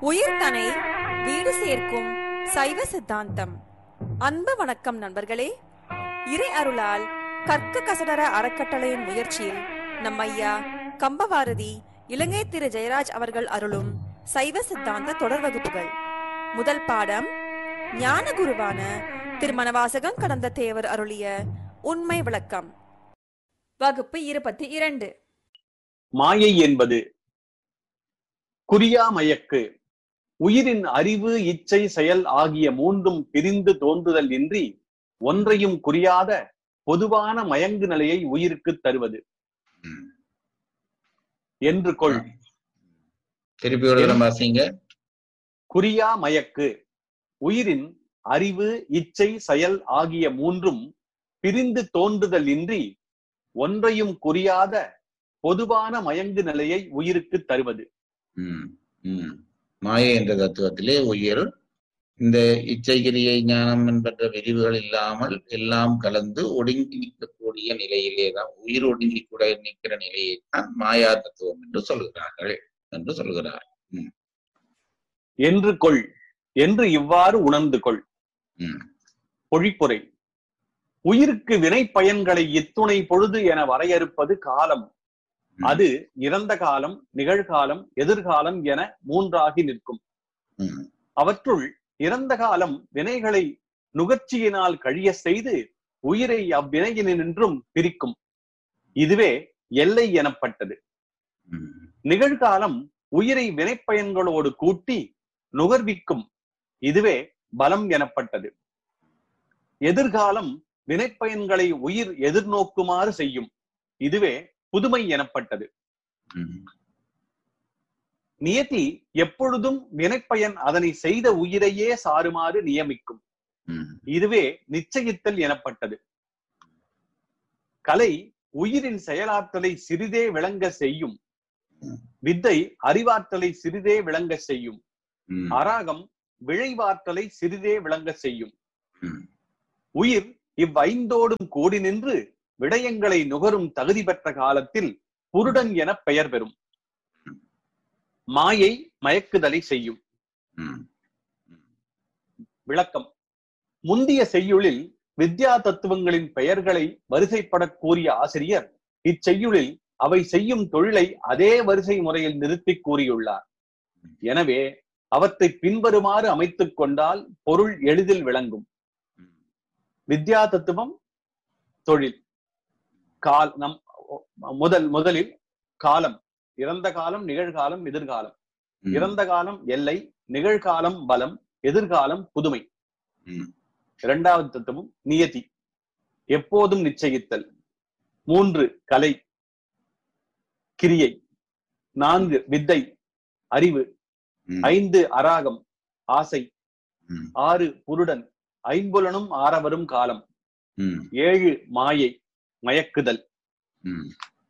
உயிர்தனை வீடு சேர்க்கும் சைவ சித்தாந்தம் அன்பு வணக்கம் நண்பர்களே இறை அருளால் கற்க கசடர அறக்கட்டளையின் முயற்சியில் நம் ஐயா கம்பவாரதி இலங்கை திரு ஜெயராஜ் அவர்கள் அருளும் சைவ சித்தாந்த தொடர் வகுப்புகள் முதல் பாடம் ஞான குருவான திருமணவாசகம் கடந்த தேவர் அருளிய உண்மை விளக்கம் வகுப்பு இருபத்தி இரண்டு மாயை என்பது குறியா மயக்கு உயிரின் அறிவு இச்சை செயல் ஆகிய மூன்றும் பிரிந்து தோன்றுதல் இன்றி ஒன்றையும் குறியாத பொதுவான மயங்கு நிலையை உயிருக்கு தருவது ம். என்று கொள் திருப்பி ஒரு தரம் வாசிங்க குறியா மயக்கு உயிரின் அறிவு இச்சை செயல் ஆகிய மூன்றும் பிரிந்து தோன்றுதல் இன்றி ஒன்றையும் குறியாத பொதுவான மயங்கு நிலையை உயிருக்கு தருவது ம், ம். மாயை என்ற தத்துவத்திலே உயிர் இந்த இச்சைகிரியை ஞானம் என்பன்ற விரிவுகள் இல்லாமல் எல்லாம் கலந்து ஒடுங்கி நிற்கக்கூடிய நிலையிலே தான் உயிர் ஒடுங்கி கூட நிற்கிற நிலையை தான் மாயா தத்துவம் என்று சொல்கிறார்கள் என்று சொல்கிறார் என்று கொள் என்று இவ்வாறு உணர்ந்து கொள் ம், பொழிப்புரை உயிருக்கு வினை பயன்களை இத்துணை பொழுது என வரையறுப்பது காலம் ம், அது இறந்த காலம் நிகழ்காலம் எதிர்காலம் என மூன்றாகி நிற்கும் ம், அவற்றுள் இறந்த காலம் வினைகளை நுகர்ச்சியினால் கழிய செய்து உயிரை அவ்வினையினின்றும் பிரிக்கும் இதுவே எல்லை எனப்பட்டது ம், நிகழ்காலம் உயிரை வினைப்பயன்களோடு கூட்டி நுகர்விக்கும் இதுவே பலம் எனப்பட்டது எதிர்காலம் வினைப்பயன்களை உயிர் எதிர்நோக்குமாறு செய்யும் இதுவே புதுமை எனப்பட்டது ம், நியதி எப்பொழுதும் வினைப்பயன் அதனை செய்த உயிரையே சாருமாறு நியமிக்கும் ம், இதுவே நிச்சயித்தல் எனப்பட்டது கலை உயிரின் செயலாற்றலை சிறிதே விளங்க செய்யும் வித்தை அறிவாற்றலை சிறிதே விளங்க செய்யும் ம், அராகம் விளைவாற்றலை சிறிதே விளங்க செய்யும் ம், உயிர் இவ்வைந்தோடும் கூடி நின்று விடயங்களை நுகரும் தகுதி பெற்ற காலத்தில் புருடன் என பெயர் பெறும் மாயை மயக்குதலை செய்யும் ம், விளக்கம் முந்திய செய்யுளில் வித்யா தத்துவங்களின் பெயர்களை வரிசைப்படக் கூறிய ஆசிரியர் இச்செய்யுளில் அவை செய்யும் தொழிலை அதே வரிசை முறையில் நிறுத்தி கூறியுள்ளார் எனவே அவற்றை பின்வருமாறு அமைத்துக் கொண்டால் பொருள் எளிதில் விளங்கும் ம், வித்யா தத்துவம் தொழில் கால் நம் முதல் முதலில் காலம் இறந்த காலம் நிகழ்காலம் எதிர்காலம் ம், இறந்த காலம் எல்லை நிகழ்காலம் பலம் எதிர்காலம் புதுமை ம், இரண்டாவது தத்துவம் நியதி எப்போதும் நிச்சயித்தல் மூன்று கலை கிரியை நான்கு வித்தை அறிவு ம், ஐந்து அராகம் ஆசை ம், ஆறு புருடன் ஐம்புலனும் ஆரவரும் காலம் ம், ஏழு மாயை மயக்குதல் ம்.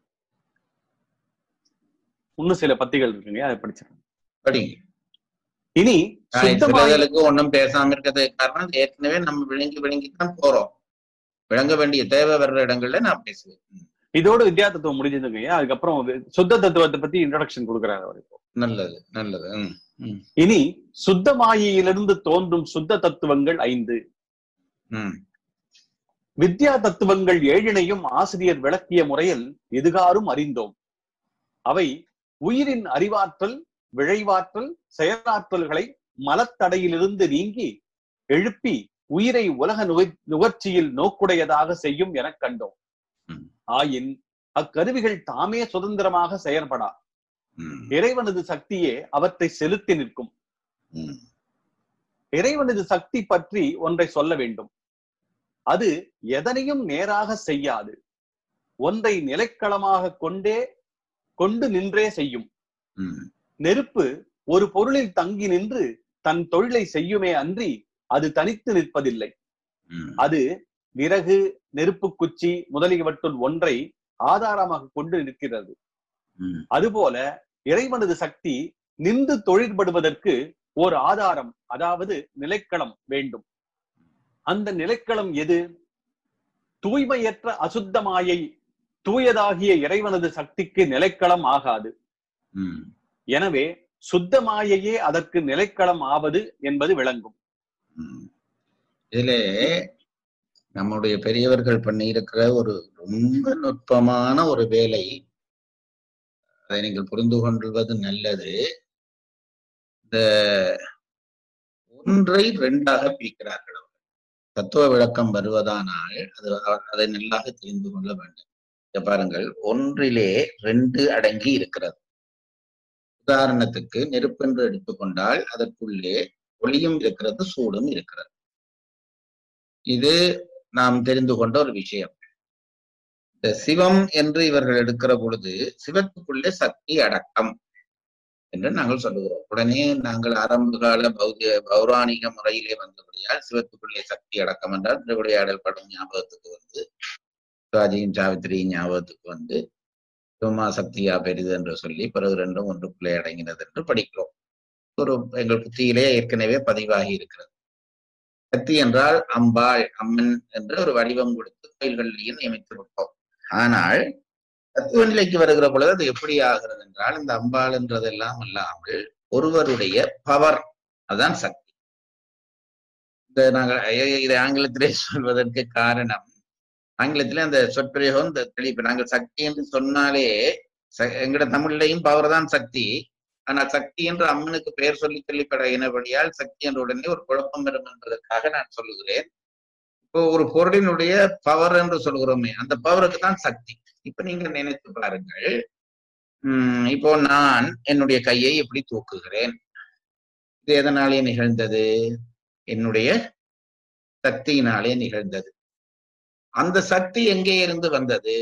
இன்னும் சில பத்திகள் இருக்குங்க அதை படிச்சிருக்கேன் படிங்க இனி ஆஹ் சுத்தமாய் சிலர்களுக்கு ஒண்ணும் பேசாம இருக்கிறது காரணம் ஏற்கனவே நம்ம விளங்கி விளங்கித்தான் போறோம் விளங்க வேண்டிய தேவை வர்ற இடங்கள்ல நான் பேசுவேன் ம், இதோட வித்யா தத்துவம் முடிஞ்சதுங்க அதுக்கப்புறம் வி- சுத்த தத்துவத்தை பத்தி இன்ட்ரோடக்ஷன் கொடுக்குறாரு அவர் இப்போ நல்லது நல்லது ம், ம், இனி சுத்த மாயையிலிருந்து தோன்றும் சுத்த தத்துவங்கள் ஐந்து ம், வித்யா தத்துவங்கள் ஏழினையும் ஆசிரியர் விளக்கிய முறையில் இதுகாரும் அறிந்தோம் அவை உயிரின் அறிவாற்றல் விழைவாற்றல் செயலாற்றல்களை மலத்தடையிலிருந்து நீங்கி எழுப்பி உயிரை உலக நுகர் நுகர்ச்சியில் நோக்குடையதாக செய்யும் எனக் கண்டோம் ம். ஆயின் அக்கருவிகள் தாமே சுதந்திரமாக செயற்படா ம், இறைவனது சக்தியே அவற்றை செலுத்தி நிற்கும் ம், இறைவனது சக்தி பற்றி ஒன்றை சொல்ல வேண்டும் அது எதனையும் நேராக செய்யாது ஒன்றை நிலைக்களமாக கொண்டே கொண்டு நின்றே செய்யும் ம், நெருப்பு ஒரு பொருளில் தங்கி நின்று தன் தொழிலை செய்யுமே அன்றி அது தனித்து நிற்பதில்லை ம், அது விறகு நெருப்பு குச்சி முதலியவற்றுள் ஒன்றை ஆதாரமாக கொண்டு நிற்கிறது ம், அதுபோல இறைவனது சக்தி நின்று தொழிற்படுவதற்கு ஒரு ஆதாரம் அதாவது நிலைக்களம் வேண்டும் அந்த நிலைக்களம் எது தூய்மையற்ற அசுத்தமாயை தூயதாகிய இறைவனது சக்திக்கு நிலைக்களம் ஆகாது ம், எனவே சுத்த மாயையே அதற்கு நிலைக்களம் ஆவது என்பது விளங்கும் ம். இதுல நம்முடைய பெரியவர்கள் பண்ணியிருக்கிற ஒரு ரொம்ப நுட்பமான ஒரு வேலை அதை நீங்கள் புரிந்து கொள்வது நல்லது இந்த ஒன்றை ரெண்டாக பிரிக்கிறார்கள் அவர்கள். தத்துவ விளக்கம் வருவதானால் அது அதை நல்லாக தெரிந்து கொள்ள வேண்டும் இங்க பாருங்கள் ஒன்றிலே ரெண்டு அடங்கி இருக்கிறது உதாரணத்துக்கு நெருப்பென்று எடுத்துக்கொண்டால் அதற்குள்ளே ஒளியும் இருக்கிறது சூடும் இருக்கிறது இது நாம் தெரிந்து கொண்ட ஒரு விஷயம் இந்த சிவம் என்று இவர்கள் எடுக்கிற பொழுது சிவத்துக்குள்ளே சக்தி அடக்கம் என்று நாங்கள் சொல்லுகிறோம் உடனே நாங்கள் ஆரம்ப கால பௌதிக பௌராணிக முறையிலே வந்தபடியால் சிவத்துக்குள்ளே சக்தி அடக்கம் என்றால் திருவிளையாடல் படம் ஞாபகத்துக்கு வந்து சிவாஜியும் சாவித்திரியும் ஞாபகத்துக்கு வந்து சிவமா சக்தியா பெரிது என்று சொல்லி பிறகு ரெண்டும் ஒன்றுக்குள்ளே அடங்கினது என்று படிக்கிறோம் ஒரு எங்கள் புத்தியிலே ஏற்கனவே பதிவாகி இருக்கிறது சக்தி என்றால் அம்பாள் அம்மன் என்று ஒரு வடிவம் கொடுத்து கோயில்களிலேயும் நியமித்து விட்டோம் ஆனால் தத்துவ நிலைக்கு வருகிற பொழுது அது எப்படி ஆகிறது என்றால் இந்த அம்பாள் என்றதெல்லாம் அல்லாமல் ஒருவருடைய பவர் அதான் சக்தி இந்த நாங்கள் இ- இதை ஆங்கிலத்திலே சொல்வதற்கு காரணம் ஆங்கிலத்திலே அந்த சொற்பிரயோகம் இந்த தெளிப்பு நாங்கள் சக்தி என்று சொன்னாலே ச- எங்கட தமிழ்லையும் பவர் தான் சக்தி ஆனால் சக்தி என்று அம்மனுக்கு பெயர் சொல்லி சொல்லி பழகினபடியால் சக்தி என்ற உடனே ஒரு குழப்பம் வரும் என்பதற்காக நான் சொல்லுகிறேன் இப்போ ஒரு பொருளினுடைய பவர் என்று சொல்கிறோமே அந்த பவருக்கு தான் சக்தி இப்ப நீங்க நினைத்து பாருங்கள் உம் இப்போ நான் என்னுடைய கையை எப்படி தூக்குகிறேன் இது எதனாலே நிகழ்ந்தது என்னுடைய சக்தியினாலே நிகழ்ந்தது அந்த சக்தி எங்கே இருந்து வந்தது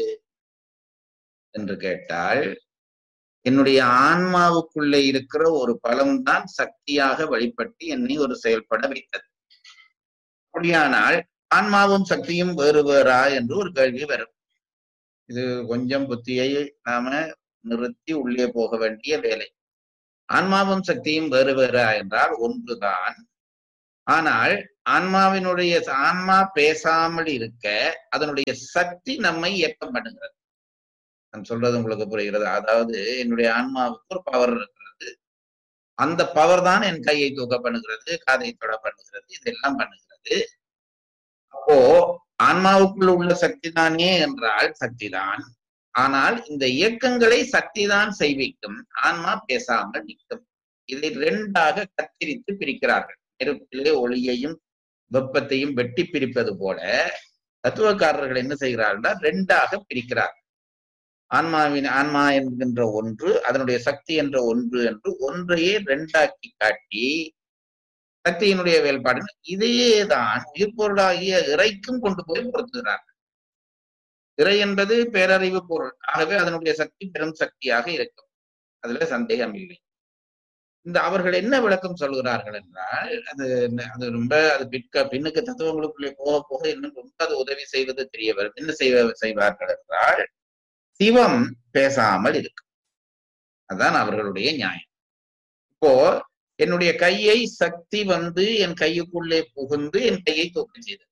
என்று கேட்டால் என்னுடைய ஆன்மாவுக்குள்ளே இருக்கிற ஒரு பலம்தான் சக்தியாக வழிபட்டு என்னை ஒரு செயல்பட வைத்தது அப்படியானால் ஆன்மாவும் சக்தியும் வேறு வேறா என்று ஒரு கேள்வி வரும் இது கொஞ்சம் புத்தியை நாம நிறுத்தி உள்ளே போக வேண்டிய வேலை ஆன்மாவும் சக்தியும் வேறு வேறா என்றால் ஒன்றுதான் ஆனால் ஆன்மாவினுடைய ஆன்மா பேசாமல் இருக்க அதனுடைய சக்தி நம்மை இயக்கம் பண்ணுகிறது நான் சொல்றது உங்களுக்கு புரிகிறது அதாவது என்னுடைய ஆன்மாவுக்கு ஒரு பவர் இருக்கிறது அந்த பவர் தான் என் கையை தூக்க பண்ணுகிறது காதை தொட பண்ணுகிறது இதெல்லாம் பண்ணுகிறது அப்போ ஆன்மாவுக்குள்ள உள்ள சக்தி தானே என்றால் சக்தி தான் ஆனால் இந்த இயக்கங்களை சக்தி தான் செய்விக்கும் ஆன்மா பேசாமல் நிற்கும் இதை ரெண்டாக கத்திரித்து பிரிக்கிறார்கள் நெருப்பிலே ஒளியையும் வெப்பத்தையும் வெட்டி பிரிப்பது போல தத்துவக்காரர்கள் என்ன செய்கிறார்கள் ரெண்டாக பிரிக்கிறார் ஆன்மாவின் ஆன்மா என்கின்ற ஒன்று அதனுடைய சக்தி என்ற ஒன்று என்று ஒன்றையே ரெண்டாக்கி காட்டி சக்தியினுடைய வேறுபாடு இதையே தான் உயிர்பொருளாகிய இறைக்கும் கொண்டு போய் பொருத்துகிறார் இறை என்பது பேரறிவு பொருள் ஆகவே அதனுடைய சக்தி பெரும் சக்தியாக இருக்கும் அதுல சந்தேகம் இல்லை இந்த அவர்கள் என்ன விளக்கம் சொல்கிறார்கள் என்றால் அது அது ரொம்ப அது பிற்க பின்னுக்கு தத்துவங்களுக்குள்ளே போக போக இன்னும் ரொம்ப அது உதவி செய்வது தெரிய வரும் என்ன செய்வ செய்வார்கள் என்றால் சிவம் பேசாமல் இருக்கும் அதுதான் அவர்களுடைய நியாயம் இப்போ என்னுடைய கையை சக்தி வந்து என் கையுக்குள்ளே புகுந்து என் கையை தூக்க செய்தது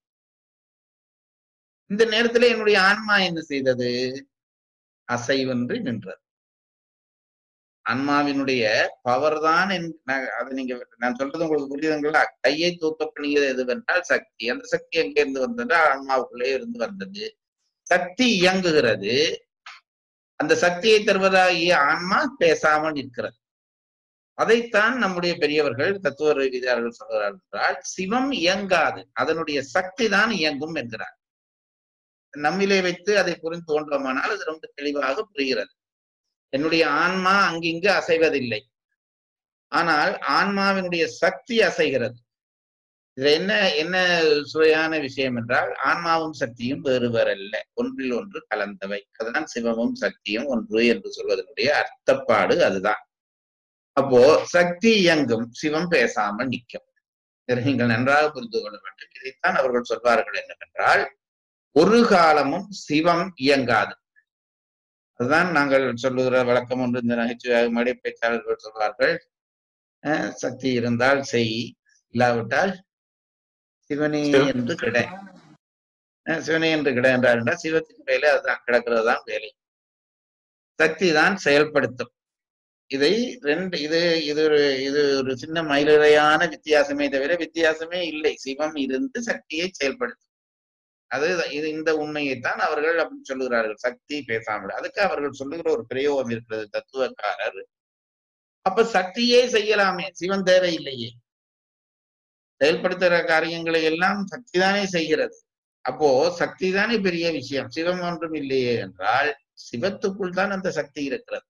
இந்த நேரத்துல என்னுடைய ஆன்மா என்ன செய்தது அசைவென்று நின்றது ஆன்மாவினுடைய பவர் தான் அதை நீங்க நான் சொல்றது உங்களுக்கு புரியுதுங்களா கையை தூக்க பண்ணியது எதுவென்றால் சக்தி அந்த சக்தி எங்க இருந்து வந்தது ஆன்மாவுக்குள்ளே இருந்து வந்தது சக்தி இயங்குகிறது அந்த சக்தியை தருவதாகிய ஆன்மா பேசாமல் நிற்கிறது அதைத்தான் நம்முடைய பெரியவர்கள் தத்துவ ரீதியாளர்கள் சொல்கிறார்கள் என்றால் சிவம் இயங்காது அதனுடைய சக்தி தான் இயங்கும் என்கிறார் நம்மிலே வைத்து அதை புரிந்து கொண்டோமானால் அது ரொம்ப தெளிவாக புரிகிறது என்னுடைய ஆன்மா அங்கிங்கு அசைவதில்லை ஆனால் ஆன்மாவினுடைய சக்தி அசைகிறது இதுல என்ன என்ன சுவையான விஷயம் என்றால் ஆன்மாவும் சக்தியும் வேறு வேறல்ல ஒன்றில் ஒன்று கலந்தவை அதுதான் சிவமும் சக்தியும் ஒன்று என்று சொல்வதனுடைய அர்த்தப்பாடு அதுதான் அப்போ சக்தி இயங்கும் சிவம் பேசாமல் நிற்கும் இதை நீங்கள் நன்றாக புரிந்து கொள்ள வேண்டும் இதைத்தான் அவர்கள் சொல்வார்கள் என்னவென்றால் ஒரு காலமும் சிவம் இயங்காது அதுதான் நாங்கள் சொல்லுகிற வழக்கம் ஒன்று இந்த நகைச்சுவை மடை பேச்சாளர்கள் சொல்வார்கள் சக்தி இருந்தால் செய் இல்லாவிட்டால் சிவனே என்று கிட சிவனே என்று கிட என்றால் சிவத்துக்கு வேலை அதுதான் கிடக்கிறது தான் வேலை சக்தி தான் செயல்படுத்தும் இதை ரெண்டு இது இது ஒரு இது ஒரு சின்ன மயிலிழையான வித்தியாசமே தவிர வித்தியாசமே இல்லை சிவம் இருந்து சக்தியை செயல்படுத்தும் அது இது இந்த உண்மையைத்தான் அவர்கள் அப்படி சொல்லுகிறார்கள் சக்தி பேசாமல் அதுக்கு அவர்கள் சொல்லுகிற ஒரு பிரயோகம் இருக்கிறது தத்துவக்காரர் அப்ப சக்தியே செய்யலாமே சிவன் தேவையில்லையே செயல்படுத்துகிற காரியங்களை எல்லாம் சக்தி தானே செய்கிறது அப்போ சக்தி தானே பெரிய விஷயம் சிவம் ஒன்றும் இல்லையே என்றால் சிவத்துக்குள் தான் அந்த சக்தி இருக்கிறது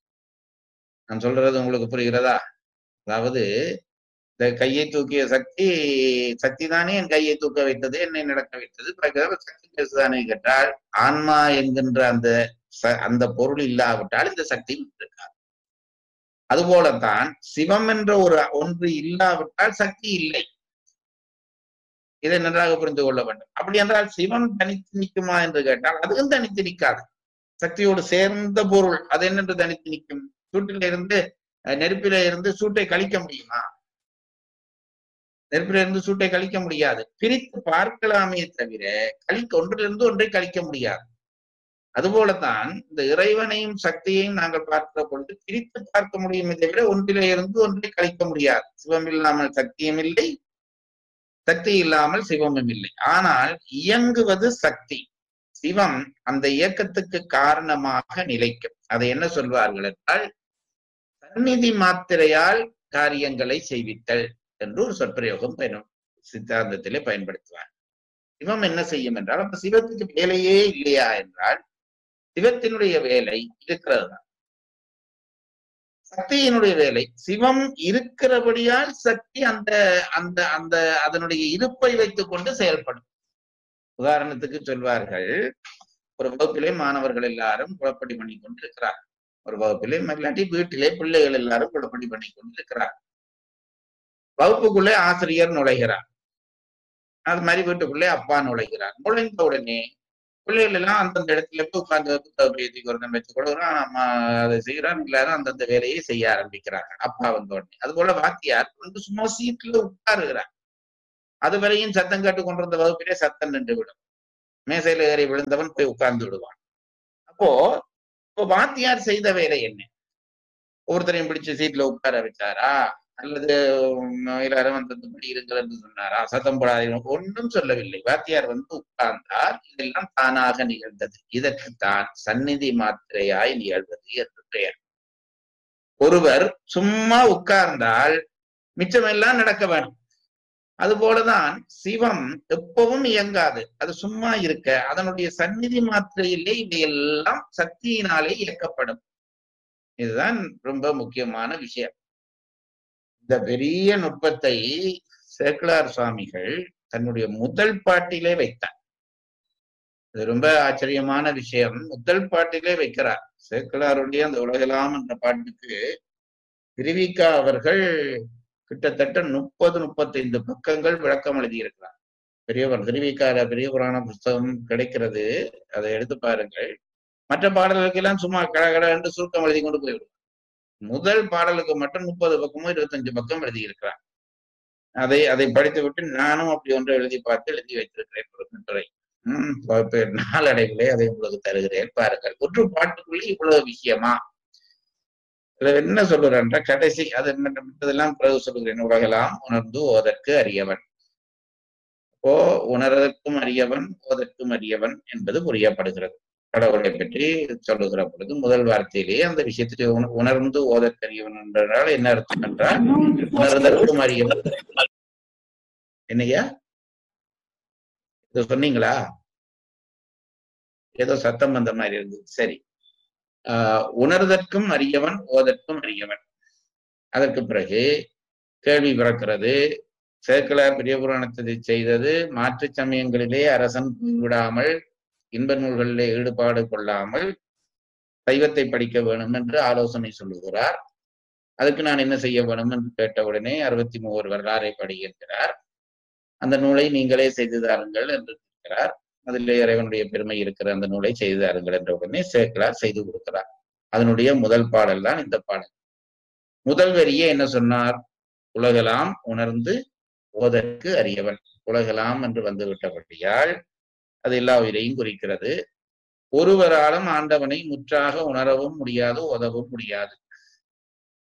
நான் சொல்றது உங்களுக்கு புரிகிறதா அதாவது இந்த கையை தூக்கிய சக்தி சக்தி தானே என் கையை தூக்க வைத்தது என்னை நடக்க வைத்தது பிறகு சக்தி பேசுதானே கேட்டால் ஆன்மா என்கின்ற அந்த ச- அந்த பொருள் இல்லாவிட்டால் இந்த சக்தி இருக்காது அதுபோலத்தான் சிவம் என்ற ஒரு ஒன்று இல்லாவிட்டால் சக்தி இல்லை இதை நன்றாக புரிந்து கொள்ள வேண்டும் அப்படி என்றால் சிவம் தனித்து நிற்குமா என்று கேட்டால் அதுவும் தனித்து நிற்காது சக்தியோடு சேர்ந்த பொருள் அது என்னென்று தனித்து நிற்கும் சூட்டில இருந்து அஹ், நெருப்பில இருந்து சூட்டை கழிக்க முடியுமா நெருப்பில இருந்து சூட்டை கழிக்க முடியாது பிரித்து பார்க்கலாமே தவிர கழிக்க ஒன்றிலிருந்து ஒன்றை கழிக்க முடியாது அதுபோலத்தான் இந்த இறைவனையும் சக்தியையும் நாங்கள் பார்க்கிற பொழுது பிரித்து பார்க்க முடியுமே தவிர ஒன்றிலே இருந்து ஒன்றை கழிக்க முடியாது சிவம் இல்லாமல் சக்தியும் இல்லை சக்தி இல்லாமல் சிவமும் இல்லை ஆனால் இயங்குவது சக்தி சிவம் அந்த இயக்கத்துக்கு காரணமாக நிலைக்கும் அதை என்ன சொல்வார்கள் என்றால் சந்நிதி மாத்திரையால் காரியங்களை செய்வித்தல் என்று ஒரு சொற்பிரயோகம் பயன் சித்தாந்தத்திலே பயன்படுத்துவார் சிவம் என்ன செய்யும் என்றால் அப்ப சிவத்துக்கு வேலையே இல்லையா என்றால் சிவத்தினுடைய வேலை இருக்கிறது தான் சக்தியினுடைய வேலை சிவம் இருக்கிறபடியால் சக்தி அந்த அந்த அந்த அதனுடைய இருப்பை வைத்துக் கொண்டு செயல்படும் உதாரணத்துக்கு சொல்வார்கள் ஒரு வகுப்பிலே மாணவர்கள் எல்லாரும் குழப்படி பண்ணி கொண்டு இருக்கிறார் ஒரு வகுப்பிலே இல்லாட்டி வீட்டிலே பிள்ளைகள் எல்லாரும் குழப்படி பண்ணி கொண்டு இருக்கிறார் வகுப்புக்குள்ளே ஆசிரியர் நுழைகிறார் அது மாதிரி வீட்டுக்குள்ளே அப்பா நுழைகிறார் நுழைந்த உடனே பிள்ளைகள் எல்லாம் அந்தந்த இடத்துல போய் உட்கார்ந்து புத்தகம் எழுதி குறைந்தம் வச்சு கொடுக்குறான் நம்ம அதை செய்யறான் எல்லாரும் அந்தந்த வேலையை செய்ய ஆரம்பிக்கிறாங்க அப்பா வந்த உடனே அது போல வாத்தியார் வந்து சும்மா சீட்ல உட்காருகிறார் அது வரையும் சத்தம் கேட்டு கொண்டிருந்த வகுப்பிலே சத்தம் நின்று விடும் மேசையில ஏறி விழுந்தவன் போய் உட்கார்ந்து விடுவான் அப்போ இப்போ வாத்தியார் செய்த வேலை என்ன ஒவ்வொருத்தரையும் பிடிச்சு சீட்ல உட்கார வச்சாரா அல்லது உம், எல்லாரும் அந்தந்தபடி இருங்கள் என்று சொன்னாரா சத்தம் போடாதீங்க ஒன்றும் சொல்லவில்லை வாத்தியார் வந்து உட்கார்ந்தார் இதெல்லாம் தானாக நிகழ்ந்தது இதற்குத்தான் சந்நிதி மாத்திரையாய் நிகழ்வது என்று பெயர் ஒருவர் சும்மா உட்கார்ந்தால் மிச்சமெல்லாம் நடக்க வேணும் அதுபோலதான் சிவம் எப்பவும் இயங்காது அது சும்மா இருக்க அதனுடைய சந்நிதி மாத்திரையிலே இவையெல்லாம் சக்தியினாலே இயக்கப்படும் இதுதான் ரொம்ப முக்கியமான விஷயம் இந்த பெரிய நுட்பத்தை சேக்கலார் சுவாமிகள் தன்னுடைய முதல் பாட்டிலே வைத்தார் இது ரொம்ப ஆச்சரியமான விஷயம் முதல் பாட்டிலே வைக்கிறார் சேக்கலாருடைய அந்த உலகலாம் என்ற பாட்டுக்கு திருவிக்கா அவர்கள் கிட்டத்தட்ட முப்பது முப்பத்தைந்து பக்கங்கள் விளக்கம் எழுதியிருக்கிறார் பெரியவர் திருவிக்கார பெரிய புராண புஸ்தகம் கிடைக்கிறது அதை எடுத்து பாருங்கள் மற்ற பாடல்களுக்கெல்லாம் சும்மா கடகட என்று சுருக்கம் எழுதி கொண்டு போய்விடும் முதல் பாடலுக்கு மட்டும் முப்பது பக்கமோ இருபத்தஞ்சு பக்கம் எழுதியிருக்கிறார் அதை அதை படித்து விட்டு நானும் அப்படி ஒன்று எழுதி பார்த்து எழுதி வைத்திருக்கிறேன் ஒரு கட்டுரை உம் வகுப்பு நாளடைவிலே அதை உங்களுக்கு தருகிறேன் பாருங்கள் ஒற்று பாட்டுக்குள்ளே இவ்வளவு விஷயமா இதுல என்ன சொல்லுறேன்ற கடைசி அது என்ன- மற்றதெல்லாம் பிறகு சொல்லுகிறேன் உலகலாம் உணர்ந்து ஓதற்கு அறியவன் ஓ உணர்வதற்கும் அறியவன் ஓதற்கும் அறியவன் என்பது புரியப்படுகிறது கடவுளை பற்றி சொல்லுகிற பொழுது முதல் வார்த்தையிலேயே அந்த விஷயத்தை உண- உணர்ந்து ஓதற்கரியவன் என்றால் என்ன அர்த்தம் என்றால் உணர்தற்கும் அறியவன் என்னையா இதை சொன்னீங்களா ஏதோ சத்தம் வந்த மாதிரி இருந்தது சரி ஆஹ் உணர்தற்கும் அறியவன் ஓதற்கும் அறியவன் அதற்கு பிறகு கேள்வி பிறக்கிறது சேக்கலார் பெரிய புராணத்தை செய்தது மாற்று சமயங்களிலே அரசன் விடாமல் இன்ப நூல்களிலே ஈடுபாடு கொள்ளாமல் சைவத்தை படிக்க வேணும் என்று ஆலோசனை சொல்லுகிறார் அதுக்கு நான் என்ன செய்ய வேணும் என்று கேட்டவுடனே அறுபத்தி மூவர் வரலாறை படிக்கின்றார் அந்த நூலை நீங்களே செய்து தாருங்கள் என்று கேட்கிறார் அதிலே இறைவனுடைய பெருமை இருக்கிற அந்த நூலை செய்து தாருங்கள் என்ற உடனே சேக்கலார் செய்து கொடுக்கிறார் அதனுடைய முதல் பாடல் தான் இந்த பாடல் முதல் வரியே என்ன சொன்னார் உலகலாம் உணர்ந்து ஓதற்கு அறியவன் உலகலாம் என்று வந்து விட்டபடியால் அது எல்லா உயிரையும் குறிக்கிறது ஒருவராலும் ஆண்டவனை முற்றாக உணரவும் முடியாது உதவும் முடியாது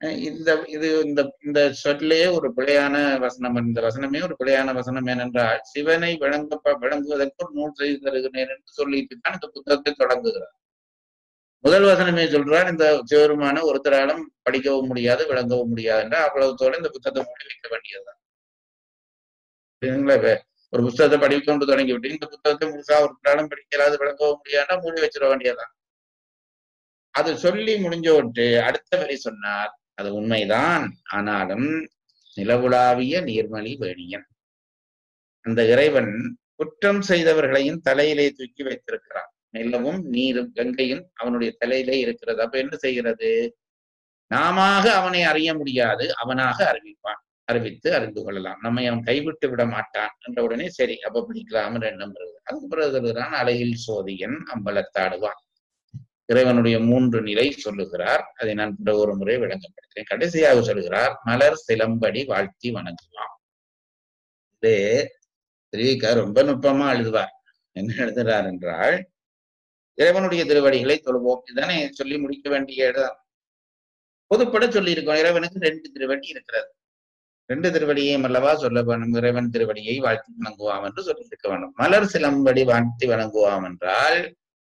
அஹ் இந்த இது இந்த இந்த சொல்லே ஒரு பிழையான வசனம் இந்த வசனமே ஒரு பிழையான வசனம் ஏனென்றால் சிவனை விளங்க விளங்குவதற்கு ஒரு நூல் செய்து தருகிறேன் என்று சொல்லிட்டு தான் இந்த புத்தகத்தை தொடங்குகிறார் முதல் வசனமே சொல்றார் இந்த சிவருமான ஒருத்தராலும் படிக்கவும் முடியாது விளங்கவும் முடியாது என்ற அவ்வளவுத்தோட இந்த புத்தகத்தை மூடி வைக்க வேண்டியதுதான் சரிங்களா இப்ப ஒரு புத்தகத்தை படிக்கொண்டு தொடங்கி விட்டு இந்த புத்தகத்தை முழுசா ஒருத்தராலும் படிக்கலாது விளங்கவும் முடியாதுன்னா மூடி வச்சிட வேண்டியதுதான் அது சொல்லி முடிஞ்ச விட்டு அடுத்த வரி சொன்னார் அது உண்மைதான் ஆனாலும் நிலவுலாவிய நீர்மலி வேணியன் அந்த இறைவன் குற்றம் செய்தவர்களையும் தலையிலே தூக்கி வைத்திருக்கிறான் நிலவும் நீரும் கங்கையும் அவனுடைய தலையிலே இருக்கிறது அப்ப என்ன செய்கிறது நாம அவனை அறிய முடியாது அவனாக அறிவிப்பான் அறிவித்து அறிந்து கொள்ளலாம் நம்மை அவன் கைவிட்டு விட மாட்டான் என்ற உடனே சரி அப்ப பிடிக்கலாம் எண்ணம் வருது அதுக்கு பிறகு சொல்லுகிறான் அலையில் சோதியன் அம்பலத்தாடுவான் இறைவனுடைய மூன்று நிலை சொல்லுகிறார் அதை நான் பிற ஒரு முறை விளங்கப்படுத்துகிறேன் கடைசியாக சொல்லுகிறார் மலர் சிலம்படி வாழ்த்தி வணங்குவான் இது திருவிக்கா ரொம்ப நுட்பமா எழுதுவார் என்ன எழுதுறார் என்றால் இறைவனுடைய திருவடிகளை தொழுவோம் இதுதானே சொல்லி முடிக்க வேண்டிய இடம் பொதுப்பட சொல்லி இருக்கோம் இறைவனுக்கு ரெண்டு திருவடி இருக்கிறது ரெண்டு திருவடியையும் அல்லவா சொல்ல வேண்டும் இறைவன் திருவடியை வாழ்த்தி வணங்குவாம் என்று சொல்லி இருக்க வேண்டும் மலர் சிலம்படி வாழ்த்தி வணங்குவாம் என்றால்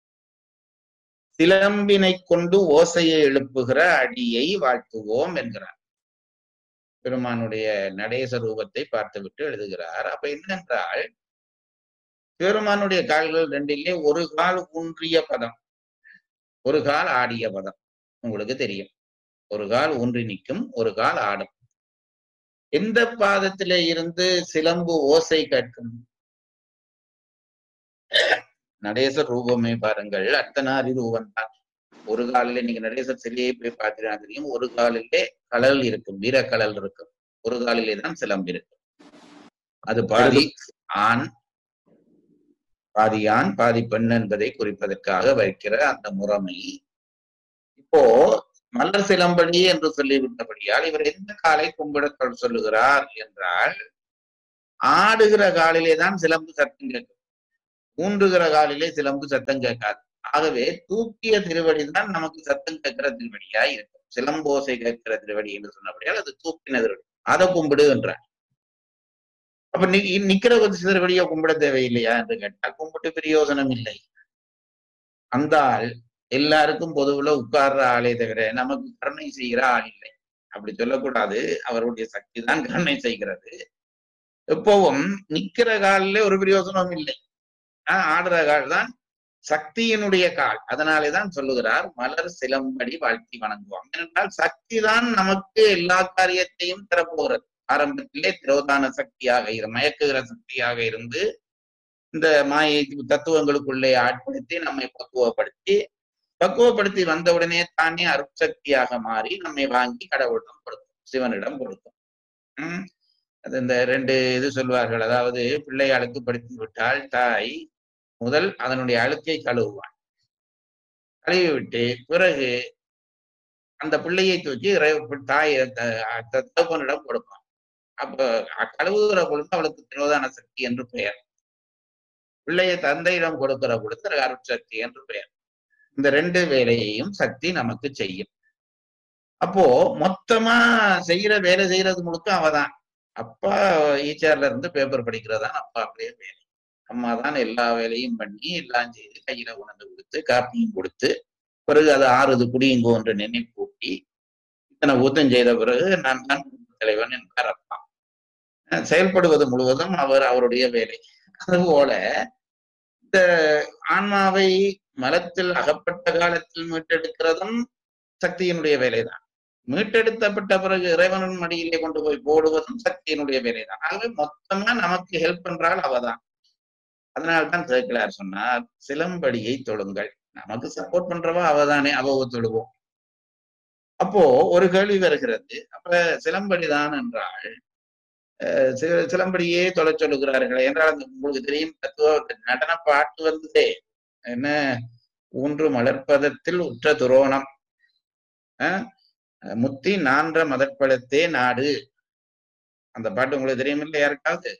சிலம்பினை கொண்டு ஓசையை எழுப்புகிற அடியை வாழ்த்துவோம் என்கிறார் பெருமானுடைய நடேச ரூபத்தை பார்த்துவிட்டு எழுதுகிறார் அப்ப என்னென்றால் பெருமானுடைய கால்கள் ரெண்டிலே ஒரு கால் ஊன்றிய பதம் ஒரு கால் ஆடிய பதம் உங்களுக்கு தெரியும் ஒரு கால் ஊன்றி நிற்கும் ஒரு கால் ஆடும் எந்த பாதத்திலே இருந்து சிலம்பு ஓசை கேட்கும் நடேசர் ரூபமே பாருங்கள் அர்த்தநாரி ரூபம் தான் ஒரு காலிலே நீங்க நடேசர் சிலையை போய் பார்த்தீங்கன்னா தெரியும் ஒரு காலிலே கலல் இருக்கும் வீரக்கலல் இருக்கும் ஒரு காலிலே தான் சிலம்பு இருக்கும் அது பாதி ஆண் பாதி ஆண் பாதி பெண் என்பதை குறிப்பதற்காக வைக்கிற அந்த முறைமை இப்போ மலர் சிலம்படி என்று சொல்லிவிட்டபடியால் இவர் எந்த காலை கும்பிட சொல்லுகிறார் என்றால் ஆடுகிற காலிலே தான் சிலம்பு சத்தம் கேட்கும் ஊன்றுகிற காலிலே சிலம்பு சத்தம் கேட்காது ஆகவே தூக்கிய திருவடி தான் நமக்கு சத்தம் கேட்கிற திருவடியா இருக்கும் சிலம்போசை கேட்கிற திருவடி என்று சொன்னபடியால் அது தூக்கின திருவடி அதை கும்பிடு என்றார் அப்ப நி நிக்கிற திருவடியை கும்பிட தேவையில்லையா என்று கேட்டால் கும்பிட்டு பிரயோசனம் இல்லை அந்த ஆள் எல்லாருக்கும் பொதுவுல உட்கார்ற ஆளே தவிர நமக்கு கருணை செய்கிற ஆள் இல்லை அப்படி சொல்லக்கூடாது அவருடைய சக்தி தான் கருணை செய்கிறது எப்பவும் நிக்கிற காலில் ஒரு பிரயோசனம் இல்லை ஆஹ் ஆடுற கால் தான் சக்தியினுடைய கால் அதனாலேதான் சொல்லுகிறார் மலர் சிலம்படி வாழ்த்தி வணங்குவான் ஏனென்றால் சக்தி தான் நமக்கு எல்லா காரியத்தையும் தரப்போகிறது ஆரம்பத்திலே திரோதான சக்தியாக இரு மயக்குகிற சக்தியாக இருந்து இந்த மாயை தத்துவங்களுக்குள்ளே ஆட்படுத்தி நம்மை பக்குவப்படுத்தி பக்குவப்படுத்தி வந்தவுடனே தானே அருட்சக்தியாக மாறி நம்மை வாங்கி கடவுளிடம் கொடுக்கும் சிவனிடம் கொடுக்கும் உம் அது இந்த ரெண்டு இது சொல்வார்கள் அதாவது பிள்ளை அழுக்குப்படுத்தி விட்டால் தாய் முதல் அதனுடைய அழுக்கை கழுவுவான் கழுவி விட்டு பிறகு அந்த பிள்ளையை தூக்கி தாய் தகப்பனிடம் கொடுப்பான் அப்ப கழுவுகிற பொழுது அவளுக்கு திரோதான சக்தி என்று பெயர் பிள்ளையை தந்தையிடம் கொடுக்கிற பொழுது அருட்சக்தி என்று பெயர் இந்த ரெண்டு வேலையையும் சக்தி நமக்கு செய்யும் அப்போ மொத்தமா செய்யற வேலை செய்யறது முழுக்க அவதான் அப்பா ஈச்சர்ல இருந்து பேப்பர் படிக்கிறதான் அப்பா அப்படியே வேலை அம்மா தான் எல்லா வேலையும் பண்ணி எல்லாம் செய்து கையில உணர்ந்து கொடுத்து காப்பியும் கொடுத்து பிறகு அது ஆறுது குடியுங்கோ என்று நினைப்பூட்டி இத்தனை ஊத்தம் செய்த பிறகு நான் தான் தலைவன் என்பார் அப்பா செயல்படுவது முழுவதும் அவர் அவருடைய வேலை அதுபோல இந்த ஆன்மாவை மலத்தில் அகப்பட்ட காலத்தில் மீட்டெடுக்கிறதும் சக்தியினுடைய வேலைதான் மீட்டெடுத்தப்பட்ட பிறகு இறைவனின் மடியிலே கொண்டு போய் போடுவதும் சக்தியினுடைய வேலைதான் ஆகவே மொத்தமா நமக்கு ஹெல்ப் பண்றாள் அவதான் அதனால்தான் சேர்க்கலார் சொன்னார் சிலம்படியை தொழுங்கள் நமக்கு சப்போர்ட் பண்றவா அவதானே அவ தொழுவோம் அப்போ ஒரு கேள்வி வருகிறது அப்ப சிலம்படிதான் என்றால் சிலம்படியே தொலை சொல்லுகிறார்களே என்றால் அந்த உங்களுக்கு தெரியும் தத்துவ நடன பாட்டு வந்ததே என்ன ஊன்று மலர்ப்பதத்தில் உற்ற துரோணம் முத்தி நான்ற மதற்பழத்தே நாடு அந்த பாட்டு உங்களுக்கு தெரியும் இல்லை யாருக்காவது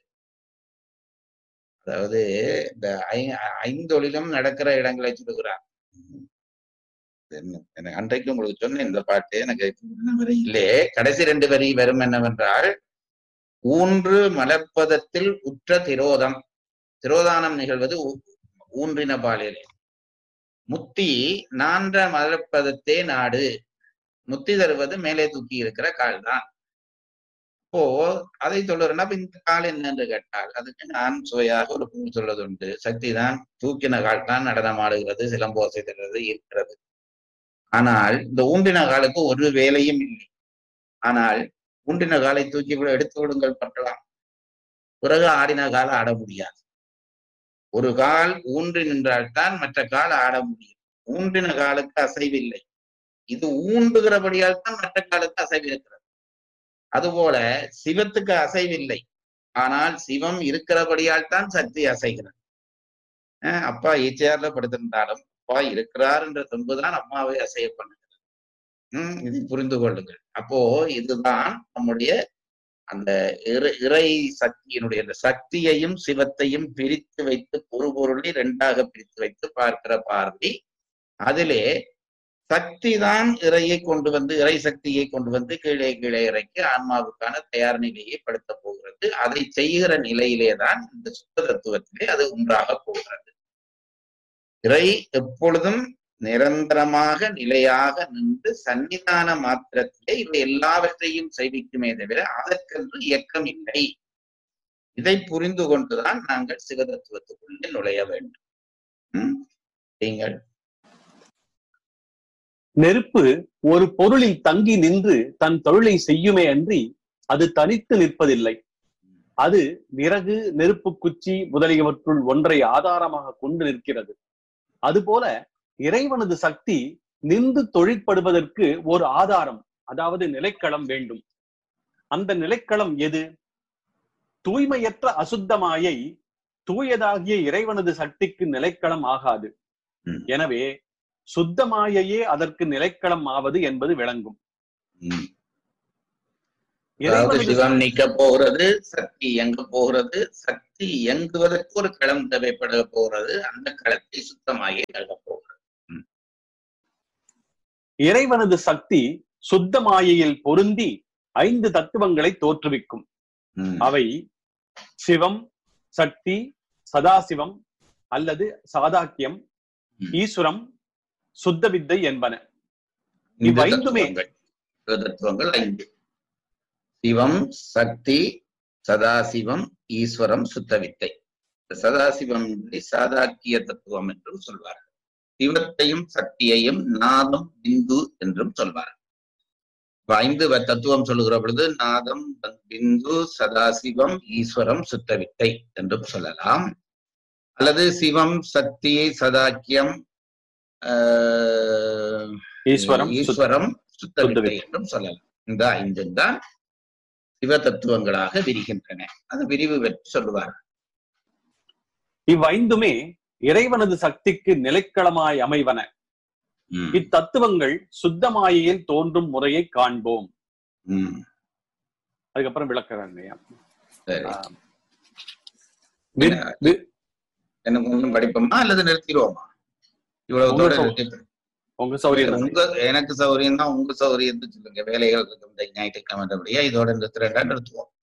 அதாவது இந்த ஐ ஐந்தொழிலும் நடக்கிற இடங்களை சொல்லுகிறார் என்ன- எனக்கு அன்றைக்கு உங்களுக்கு சொன்ன இந்த பாட்டு எனக்கு வரையிலே கடைசி ரெண்டு வரி வரும் என்னவென்றால் ஊன்று மலர்ப்பதத்தில் உற்ற திரோதம் திரோதானம் நிகழ்வது ஊ- ஊன்றின பாலியலே முத்தி நான்ற மலர்ப்பதத்தே நாடு முத்தி தருவது மேலே தூக்கி இருக்கிற கால் தான் இப்போ அதை சொல்லுறேன்னா அப்ப இந்த கால் என்னன்னு கேட்டால் அதுக்கு நான் சுவையாக ஒரு பொருள் சொல்வது உண்டு சக்தி தான் தூக்கின கால் தான் நடனமாடுகிறது சிலம்போசை தருகிறது இருக்கிறது ஆனால் இந்த ஊன்றின காலுக்கு ஒரு வேலையும் இல்லை ஆனால் ஊன்றின காலை தூக்கி விட எடுத்து விடுங்கள் பற்றலாம் பிறகு ஆடின கால ஆட முடியாது ஒரு கால் ஊன்றி நின்றால்தான் மற்ற கால் ஆட முடியும் ஊன்றின காலுக்கு அசைவில்லை இது ஊன்றுகிறபடியால் தான் மற்ற காலுக்கு அசைவு இருக்கிறது அதுபோல சிவத்துக்கு அசைவில்லை ஆனால் சிவம் இருக்கிறபடியால் தான் சக்தி அசைகிறது அஹ் அப்பா ஈச்சையார்ல படுத்திருந்தாலும் அப்பா இருக்கிறார் என்ற தெம்புதான் அம்மாவை அசைய பண்ணுகிறது உம் இதை புரிந்து கொள்ளுங்கள் அப்போ இதுதான் நம்முடைய அந்த இறை இறை சக்தியினுடைய அந்த சக்தியையும் சிவத்தையும் பிரித்து வைத்து ஒரு பொருளை இரண்டாக பிரித்து வைத்து பார்க்கிற பார்வை அதிலே சக்தி தான் இறையை கொண்டு வந்து இறை சக்தியை கொண்டு வந்து கீழே கீழே இறக்கி ஆன்மாவுக்கான தயார் நிலையை படுத்த போகிறது அதை செய்கிற நிலையிலே தான் இந்த சுத்த தத்துவத்திலே அது ஒன்றாக போகிறது இறை எப்பொழுதும் நிரந்தரமாக நிலையாக நின்று சன்னிதான மாத்திரத்திலே இவை எல்லாவற்றையும் செய்விக்குமே தவிர அதற்கென்று இயக்கம் இல்லை இதை புரிந்து கொண்டுதான் நாங்கள் சிவதத்துவத்துக்குள்ளே நுழைய வேண்டும் ம்? நீங்கள் நெருப்பு ஒரு பொருளில் தங்கி நின்று தன் தொழிலை செய்யுமே அன்றி அது தனித்து நிற்பதில்லை அது விறகு நெருப்பு குச்சி முதலியவற்றுள் ஒன்றை ஆதாரமாக கொண்டு நிற்கிறது அதுபோல இறைவனது சக்தி நின்று தொழிற்படுவதற்கு ஒரு ஆதாரம் அதாவது நிலைக்களம் வேண்டும் அந்த நிலைக்களம் எது தூய்மையற்ற அசுத்தமாயை தூயதாகிய இறைவனது சக்திக்கு நிலைக்களம் ஆகாது ம். எனவே சுத்தமாயையே அதற்கு நிலைக்களம் ஆவது என்பது விளங்கும் ம். அதாவது இறைவனது சிவம் நீக்க போகிறது சக்தி இயங்க போகிறது சக்தி இயங்குவதற்கு ஒரு களம் தேவைப்பட போகிறது அந்த களத்தை சுத்தமாக நல்க போகிறது இறைவனது சக்தி சுத்த மாயையில் பொருந்தி ஐந்து தத்துவங்களை தோற்றுவிக்கும் ம். அவை சிவம் சக்தி சதாசிவம் அல்லது சாதாக்கியம் ம். ஈஸ்வரம் சுத்த வித்தை என்பன இந்த இவ்வைந்துமே- தத்துவங்கள் சிவ தத்துவங்கள் ஐந்து சிவம் சக்தி சதாசிவம் ஈஸ்வரம் சுத்த வித்தை இந்த சதாசிவம் என்பதை சாதாக்கிய தத்துவம் என்றும் சொல்வார்கள் சிவத்தையும் சக்தியையும் நாதம் பிந்து என்றும் சொல்வார்கள் இப்ப ஐந்து வ- தத்துவம் சொல்லுகிற பொழுது நாதம் பிந்து சதாசிவம் ஈஸ்வரம் சுத்த வித்தை என்றும் சொல்லலாம் அல்லது சிவம் சக்தி சதாக்கியம் ஆஹ், ஈஸ்வரம் சுத்த- ஈஸ்வரம் சுத்த சுத்த வித்தை வித்தை. என்றும் சொல்லலாம் இந்த ஐந்து தான் சிவ தத்துவங்களாக விரிகின்றன அது விரிவு பெற்று சொல்லுவார் இவ்வைந்துமே இறைவனது சக்திக்கு நிலைக்களமாய் அமைவன ம், இத்தத்துவங்கள் சுத்த மாயையில் தோன்றும் முறையை காண்போம் ம், அதுக்கப்புறம் விளக்குறாங்க ஐயா. சரி ஆ. வி- வி- எனக்கு கொஞ்சம் படிப்போமா அல்லது நிறுத்திடுவோமா இவ்வளவுதோட உங்க சௌ- நிறுத்திட்டு உங்க சௌரியம் தானே. உங்க எனக்கு சௌரியம் தான் உங்க சௌரியத்தை சொல்லுங்க வேலைகள் இருக்கு இந்த ஞாயிற்றுக்கிழமை இதோட நிறுத்துறேன்டா நிறுத்துவோம்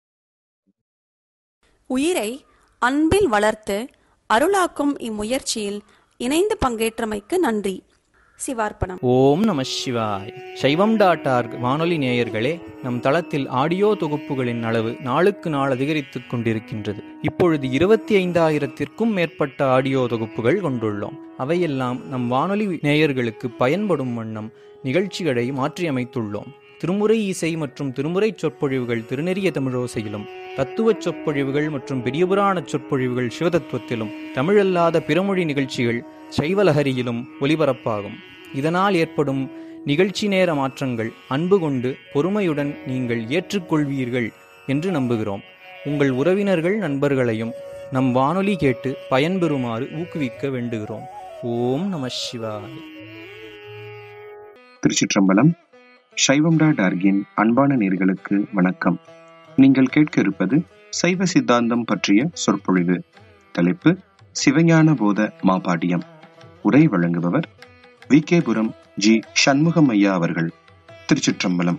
உயிரை அன்பில் வளர்த்து அருளாக்கும் இம்முயற்சியில் இணைந்து பங்கேற்றமைக்கு நன்றி சிவார்ப்பணம் ஓம் நம சிவாய் சைவம் டாட் ஆர்க் வானொலி நேயர்களே நம் தளத்தில் ஆடியோ தொகுப்புகளின் அளவு நாளுக்கு நாள் அதிகரித்துக் கொண்டிருக்கின்றது இப்பொழுது இருபத்தி ஐந்தாயிரத்திற்கும் மேற்பட்ட ஆடியோ தொகுப்புகள் கொண்டுள்ளோம் அவையெல்லாம் நம் வானொலி நேயர்களுக்கு பயன்படும் வண்ணம் நிகழ்ச்சிகளை மாற்றியமைத்துள்ளோம் திருமுறை இசை மற்றும் திருமுறை சொற்பொழிவுகள் திருநெறிய தமிழோசையிலும் தத்துவச் சொற்பொழிவுகள் மற்றும் பெரியபுராண சொற்பொழிவுகள் சிவதத்துவத்திலும் தமிழல்லாத பிறமொழி நிகழ்ச்சிகள் சைவலஹரியிலும் ஒலிபரப்பாகும் இதனால் ஏற்படும் நிகழ்ச்சி நேர மாற்றங்கள் அன்பு கொண்டு பொறுமையுடன் நீங்கள் ஏற்றுக்கொள்வீர்கள் என்று நம்புகிறோம் உங்கள் உறவினர்கள் நண்பர்களையும் நம் வானொலி கேட்டு பயன்பெறுமாறு ஊக்குவிக்க வேண்டுகிறோம் ஓம் நம சிவாய் திருச்சிற்றம்பலம் சைவம் டாட் ஆர்கின் அன்பான நேர்களுக்கு வணக்கம் நீங்கள் கேட்க இருப்பது சைவ சித்தாந்தம் பற்றிய சொற்பொழிவு தலைப்பு சிவஞான போத மாபாடியம் உரை வழங்குபவர் வி கேபுரம் ஜி சண்முகம் ஐயா அவர்கள் திருச்சிற்றம்பலம்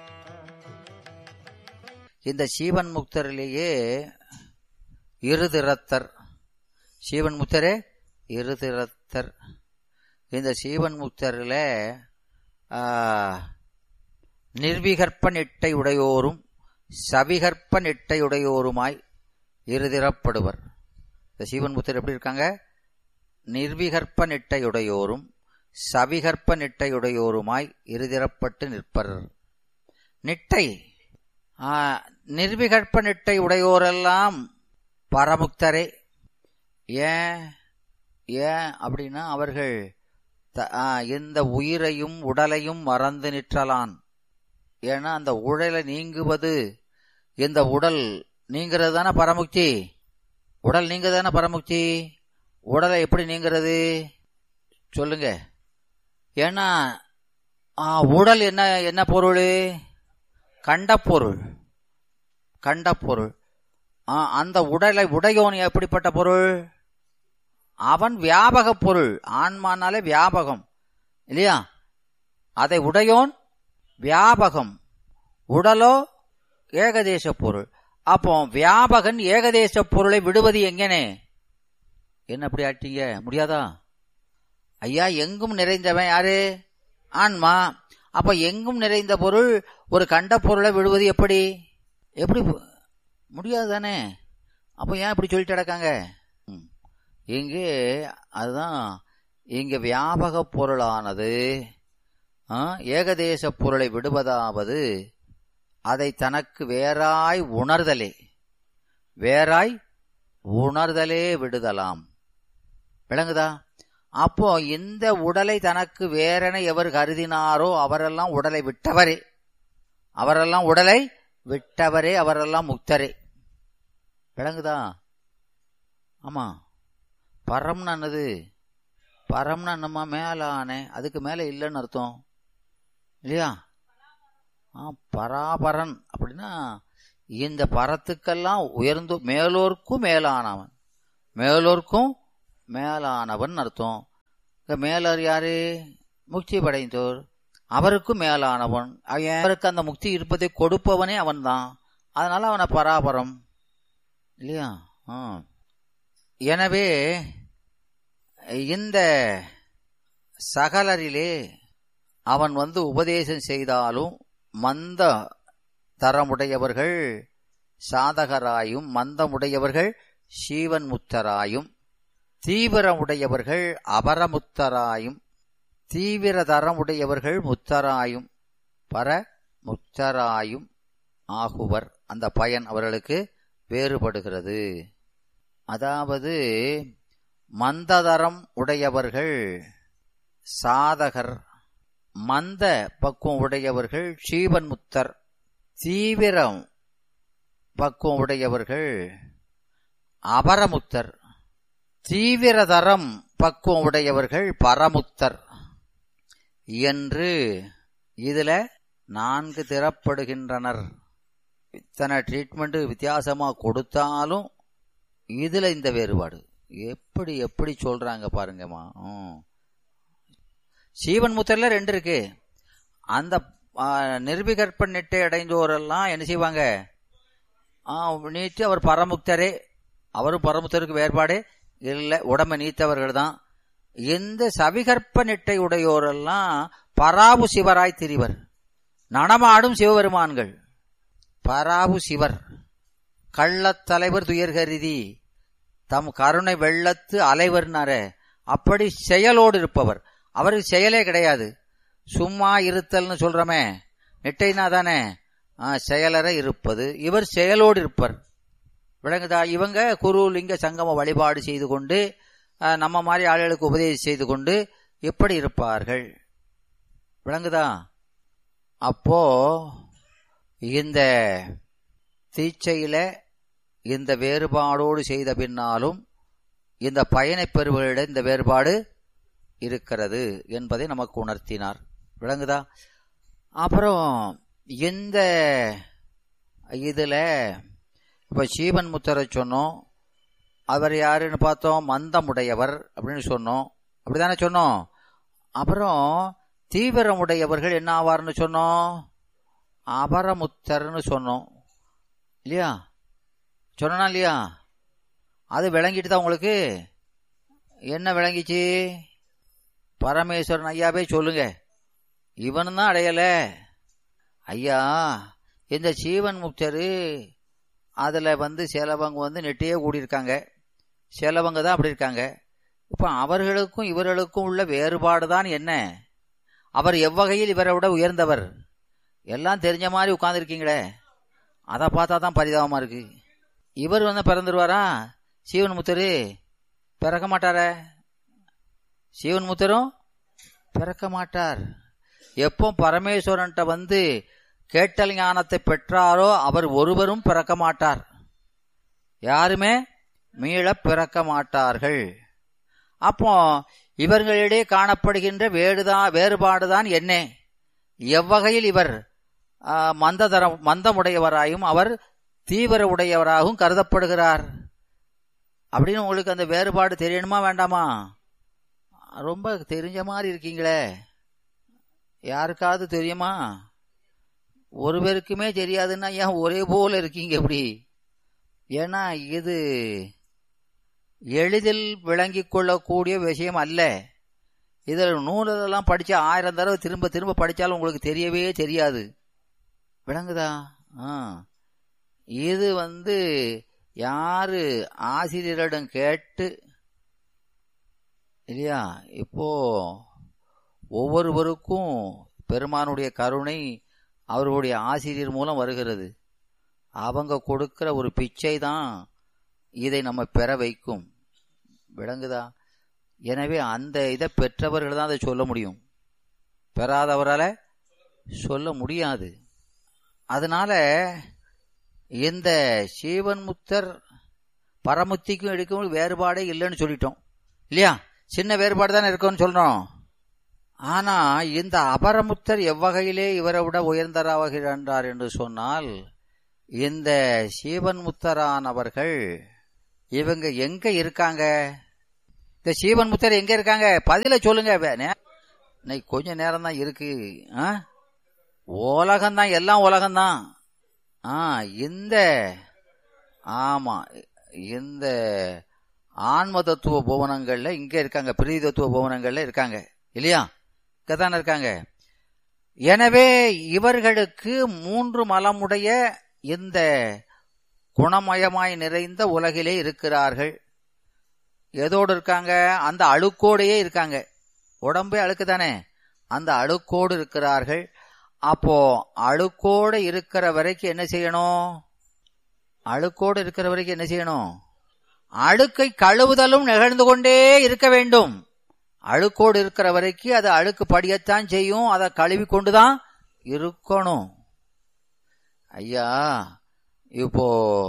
இந்த சீவன் முக்தரிலேயே இருதிறத்தர் சீவன் முக்தரே இருதிறத்தர் இந்த சீவன் முக்தரில் நிர்விகற்ப நெட்டை உடையோரும் சவிகற்ப நெட்டை உடையோருமாய் இருதிறப்படுவர் இந்த சீவன் முக்தர் எப்படி இருக்காங்க நிர்விகற்ப நெட்டையுடையோரும் சவிகற்ப நெட்டையுடையோருமாய் இருதிறப்பட்டு நிற்பர் நிட்டை ஆ, நிர்விகற்ப நிட்டை உடையோரெல்லாம் பரமுக்தரே ஏன் ஏன் அப்படின்னா அவர்கள் த- ஆ, இந்த உயிரையும் உடலையும் மறந்து நிற்றலான் ஏன்னா அந்த உடலை நீங்குவது இந்த உடல் நீங்கிறது தானே பரமுக்தி உடல் நீங்க தானே பரமுக்தி உடலை எப்படி நீங்கிறது சொல்லுங்க ஏன்னா ஆ, உடல் என்ன என்ன பொருள் கண்ட பொருள் கண்ட பொருள் ஆ, அந்த உடலை உடையோன் எப்படிப்பட்ட பொருள் அவன் வியாபக பொருள் ஆன்மானாலே வியாபகம் இல்லையா அதை உடையோன் வியாபகம் உடலோ ஏகதேச பொருள் அப்போ வியாபகன் ஏகதேச பொருளை விடுவது எங்கனே என்ன அப்படி ஆட்டீங்க முடியாதா ஐயா எங்கும் நிறைந்தவன் யாரு ஆன்மா அப்ப எங்கும் நிறைந்த பொருள் ஒரு கண்ட பொருளை விடுவது எப்படி எப்படி பு- முடியாது தானே அப்ப ஏன் இப்படி சொல்லிட்டு கிடக்காங்க ம். இங்கே அதுதான் இங்க வியாபக பொருளானது ஆ, ஏகதேச பொருளை விடுவதாவது அதை தனக்கு வேறாய் உணர்தலே வேறாய் உணர்தலே விடுதலாம் விளங்குதா அப்போ இந்த உடலை தனக்கு வேறென எவர் கருதினாரோ அவரெல்லாம் உடலை விட்டவரே அவரெல்லாம் உடலை விட்டவரே அவரெல்லாம் முக்தரே விளங்குதா ஆமா பரம்னு என்னது பரம்னு என்னம்மா மேல ஆனே அதுக்கு மேல இல்லைன்னு அர்த்தம் இல்லையா ஆ பராபரன் அப்படின்னா இந்த பரத்துக்கெல்லாம் உயர்ந்து மேலோர்க்கும் மேலானவன் மேலோர்க்கும் மேலானவன் அர்த்தம் இங்க மேலர் யாரு முக்தி படைந்தோர் அவருக்கும் மேலானவன் அவன் அவருக்கு அந்த முக்தி இருப்பதை கொடுப்பவனே அவன்தான் அதனால அவனை பராபரம் இல்லையா ஆ. எனவே இந்த சகலரிலே அவன் வந்து உபதேசம் செய்தாலும் மந்த தரமுடையவர்கள் சாதகராயும் மந்தமுடையவர்கள் சீவன் முத்தராயும் தீவிரமுடையவர்கள் அபரமுத்தராயும் தீவிர தரமுடையவர்கள் முத்தராயும் பர முத்தராயும் ஆகுவர் அந்த பயன் அவர்களுக்கு வேறுபடுகிறது அதாவது மந்ததரம் உடையவர்கள் சாதகர் மந்த பக்குவம் உடையவர்கள் சீவன் முத்தர் தீவிரம் பக்குவம் உடையவர்கள் அபரமுத்தர் தீவிரதரம் பக்குவம் உடையவர்கள் பரமுத்தர் என்று இதுல நான்கு திறப்படுகின்றனர் இத்தனை ட்ரீட்மெண்ட் வித்தியாசமா கொடுத்தாலும் இதுல இந்த வேறுபாடு எப்படி எப்படி சொல்றாங்க பாருங்கம்மா ம். சீவன் முத்தர்ல ரெண்டு இருக்கு அந்த ஆ, நிர்விகற்ப நெட்டை அடைந்தோரெல்லாம் என்ன செய்வாங்க ஆ, நீட்டு அவர் பரமுக்தரே அவரும் பரமுக்தருக்கு வேறுபாடு இல்லை உடம்பை நீத்தவர்கள் தான் இந்த சவிகற்ப நெட்டை உடையோரெல்லாம் பராபு சிவராய் திரிவர் நடமாடும் சிவபெருமான்கள் பராபு சிவர் கள்ளத் தலைவர் துயர்கருதி தம் கருணை வெள்ளத்து அலைவர்னாரே அப்படி செயலோடு இருப்பவர் அவருக்கு செயலே கிடையாது சும்மா இருத்தல்னு சொல்றமே நெட்டைனா தானே ஆ, செயலற இருப்பது இவர் செயலோடு இருப்பர் விளங்குதா இவங்க குரு லிங்க சங்கம வழிபாடு செய்து கொண்டு ஆ, நம்ம மாதிரி ஆளுகளுக்கு உபதேசம் செய்து கொண்டு எப்படி இருப்பார்கள் விளங்குதா அப்போ இந்த தீச்சையில இந்த வேறுபாடோடு செய்த பின்னாலும் இந்த பயனை பெறுவர்களிடம் இந்த வேறுபாடு இருக்கிறது என்பதை நமக்கு உணர்த்தினார் விளங்குதா அப்புறம் இந்த இதுல இப்ப சீவன் முத்தரை சொன்னோம் அவர் யாருன்னு பார்த்தோம் மந்தமுடையவர் அப்படின்னு சொன்னோம் அப்படிதானே சொன்னோம் அப்புறம் தீவிரமுடையவர்கள் என்ன ஆவார்னு சொன்னோம் அபரமுத்தர்னு சொன்னோம் இல்லையா சொன்னா இல்லையா அது விளங்கிட்டு தான் உங்களுக்கு என்ன விளங்கிச்சு பரமேஸ்வரன் ஐயாவே சொல்லுங்க இவனும் தான் அடையல ஐயா இந்த சீவன் முக்தரு அதுல வந்து சிலவங்க வந்து நெட்டையே கூடியிருக்காங்க சிலவங்க தான் அப்படி இருக்காங்க இப்ப அவர்களுக்கும் இவர்களுக்கும் உள்ள வேறுபாடு தான் என்ன அவர் எவ்வகையில் இவரை விட உயர்ந்தவர் எல்லாம் தெரிஞ்ச மாதிரி உட்கார்ந்துருக்கீங்களே அதை பார்த்தா தான் பரிதாபமா இருக்கு இவர் வந்து பிறந்துருவாரா சீவன் முத்தரு பிறக்க மாட்டாரே சீவன் முத்தரும் பிறக்க மாட்டார் எப்போ பரமேஸ்வரன்ட்ட வந்து கேட்டல் ஞானத்தை பெற்றாரோ அவர் ஒருவரும் பிறக்க மாட்டார் யாருமே மீள பிறக்க மாட்டார்கள் அப்போ இவர்களிடையே காணப்படுகின்ற வேடுதான் வேறுபாடுதான் என்ன எவ்வகையில் இவர் ஆ, மந்ததரம் மந்தமுடையவராயும் அவர் தீவிர உடையவராகவும் கருதப்படுகிறார் அப்படின்னு உங்களுக்கு அந்த வேறுபாடு தெரியணுமா வேண்டாமா ரொம்ப தெரிஞ்ச மாதிரி இருக்கீங்களே யாருக்காவது தெரியுமா ஒரு பேருக்குமே தெரியாதுன்னா ஏன் ஒரே போல இருக்கீங்க எப்படி ஏன்னா இது எளிதில் விளங்கிக் கொள்ளக்கூடிய விஷயம் அல்ல இதில் நூலெல்லாம் படிச்சு ஆயிரம் தடவை திரும்ப திரும்ப படிச்சாலும் உங்களுக்கு தெரியவே தெரியாது விளங்குதா ஆ இது வந்து யாரு ஆசிரியரிடம் கேட்டு இல்லையா இப்போ ஒவ்வொருவருக்கும் பெருமானுடைய கருணை அவர்களுடைய ஆசிரியர் மூலம் வருகிறது அவங்க கொடுக்கிற ஒரு பிச்சை தான் இதை நம்ம பெற வைக்கும் விளங்குதா எனவே அந்த இதை பெற்றவர்கள் தான் அதை சொல்ல முடியும் பெறாதவரால சொல்ல முடியாது அதனால இந்த சீவன் முத்தர் பரமுத்திக்கும் எடுக்கும் வேறுபாடே இல்லைன்னு சொல்லிட்டோம் இல்லையா சின்ன வேறுபாடு தானே இருக்கும்னு சொல்றோம் ஆனா இந்த அபரமுத்தர் எவ்வகையிலே இவரை விட உயர்ந்தராகிறார் என்று சொன்னால் இந்த சீவன் முத்தரானவர்கள் இவங்க எங்க இருக்காங்க இந்த சீவன் முத்தர் எங்க இருக்காங்க பதில சொல்லுங்க வே- நே- இன்னைக்கு கொஞ்ச நேரம் தான் இருக்கு ஆ? உலகம்தான் எல்லாம் உலகம்தான் ஆ இந்த ஆமா இந்த ஆன்ம தத்துவ புவனங்கள்ல இங்க இருக்காங்க பிரீதி தத்துவ புவனங்கள்ல இருக்காங்க இல்லையா இங்கதானே இருக்காங்க எனவே இவர்களுக்கு மூன்று மலமுடைய இந்த குணமயமாய் நிறைந்த உலகிலே இருக்கிறார்கள் எதோடு இருக்காங்க அந்த அழுக்கோடையே இருக்காங்க உடம்பே அழுக்கு தானே அந்த அழுக்கோடு இருக்கிறார்கள் அப்போ அழுக்கோடு இருக்கிற வரைக்கும் என்ன செய்யணும் அழுக்கோடு இருக்கிற வரைக்கும் என்ன செய்யணும் அழுக்கை கழுவுதலும் நிகழ்ந்து கொண்டே இருக்க வேண்டும் அழுக்கோடு இருக்கிற வரைக்கும் அது அழுக்கு படியத்தான் செய்யும் அதை கழுவி கொண்டுதான் இருக்கணும் ஐயா இப்போ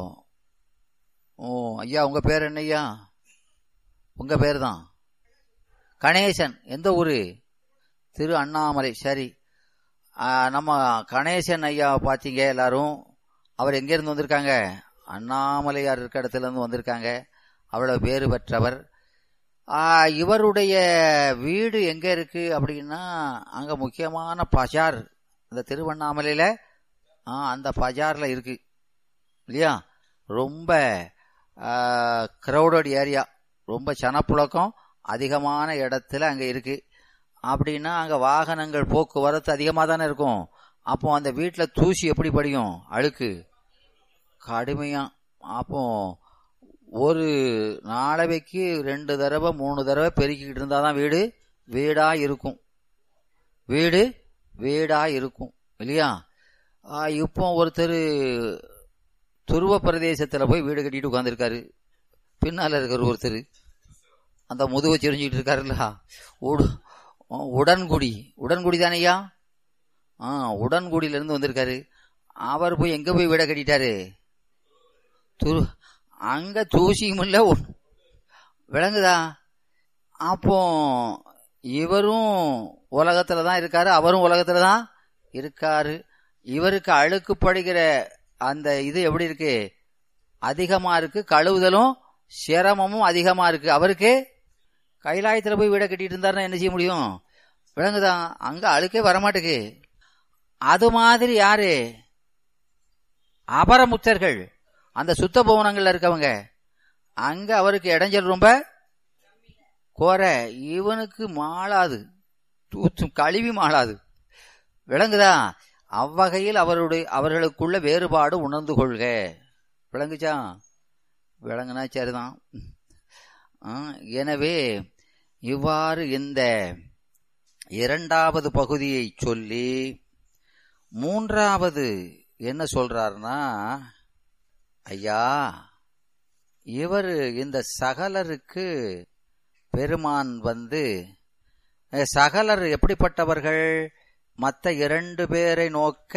ஓ ஐயா உங்க பேர் என்ன ஐயா உங்க பேர் தான் கணேசன் எந்த ஊரு திரு அண்ணாமலை சரி ஆ, நம்ம கணேசன் ஐயா பார்த்தீங்க எல்லாரும் அவர் எங்க இருந்து வந்திருக்காங்க அண்ணாமலையார் இருக்க இடத்துல இருந்து வந்திருக்காங்க அவ்வளவு பேறு பெற்றவர் ஆ, இவருடைய வீடு எங்க இருக்கு அப்படின்னா அங்க முக்கியமான பஜார் இந்த திருவண்ணாமலையில ஆ, அந்த பஜார்ல இருக்கு இல்லையா ரொம்ப கிரௌடட் ஏரியா ரொம்ப சனப்புழக்கம் அதிகமான இடத்துல அங்க இருக்கு அப்படின்னா அங்க வாகனங்கள் போக்குவரத்து அதிகமாக தானே இருக்கும் அப்போ அந்த வீட்டில் தூசி எப்படி படியும் அழுக்கு கடுமையா அப்போ ஒரு நாளைக்கு ரெண்டு தடவை மூணு தடவை பெருக்கிக்கிட்டு இருந்தால் தான் வீடு வீடா இருக்கும் வீடு வீடா இருக்கும் இல்லையா ஆ, இப்போ ஒருத்தர் துருவ பிரதேசத்தில் போய் வீடு கட்டிட்டு உட்காந்துருக்காரு பின்னால் இருக்கிற ஒருத்தர் அந்த முதுவை செறிஞ்சிட்டு இருக்காருல்ல உடு உடன்குடி உடன்குடி தானேயா ஆ உடன்குடியில இருந்து வந்திருக்காரு அவர் போய் எங்க போய் வீட கட்டிட்டாரு துரு அங்க தூசியும் இல்ல ஒண்ணும். விளங்குதா அப்போ இவரும் உலகத்துல தான் இருக்காரு அவரும் உலகத்துல தான் இருக்காரு இவருக்கு அழுக்குப்படுகிற அந்த இது எப்படி இருக்கு அதிகமா இருக்கு கழுவுதலும் சிரமமும் அதிகமா இருக்கு அவருக்கு கைலாயத்துல போய் வீட கட்டிட்டு இருந்தாருன்னா என்ன செய்ய முடியும் விளங்குதா அங்க அழுக்கே வரமாட்டுக்கு அது மாதிரி யாரு அபரமுத்தர்கள் அந்த சுத்த பவனங்கள்ல இருக்கவங்க அங்க அவருக்கு இடைஞ்சல் ரொம்ப குறை இவனுக்கு மாளாது தூத்தும் கழுவி மாளாது விளங்குதா அவ்வகையில் அவருடைய அவர்களுக்குள்ள வேறுபாடு உணர்ந்து கொள்க விளங்குச்சா விளங்குனா சரிதான் ஆ, எனவே இவ்வாறு இந்த இரண்டாவது பகுதியை சொல்லி மூன்றாவது என்ன சொல்றாருன்னா ஐயா இவர் இந்த சகலருக்கு பெருமான் வந்து அஹ், சகலர் எப்படிப்பட்டவர்கள் மற்ற இரண்டு பேரை நோக்க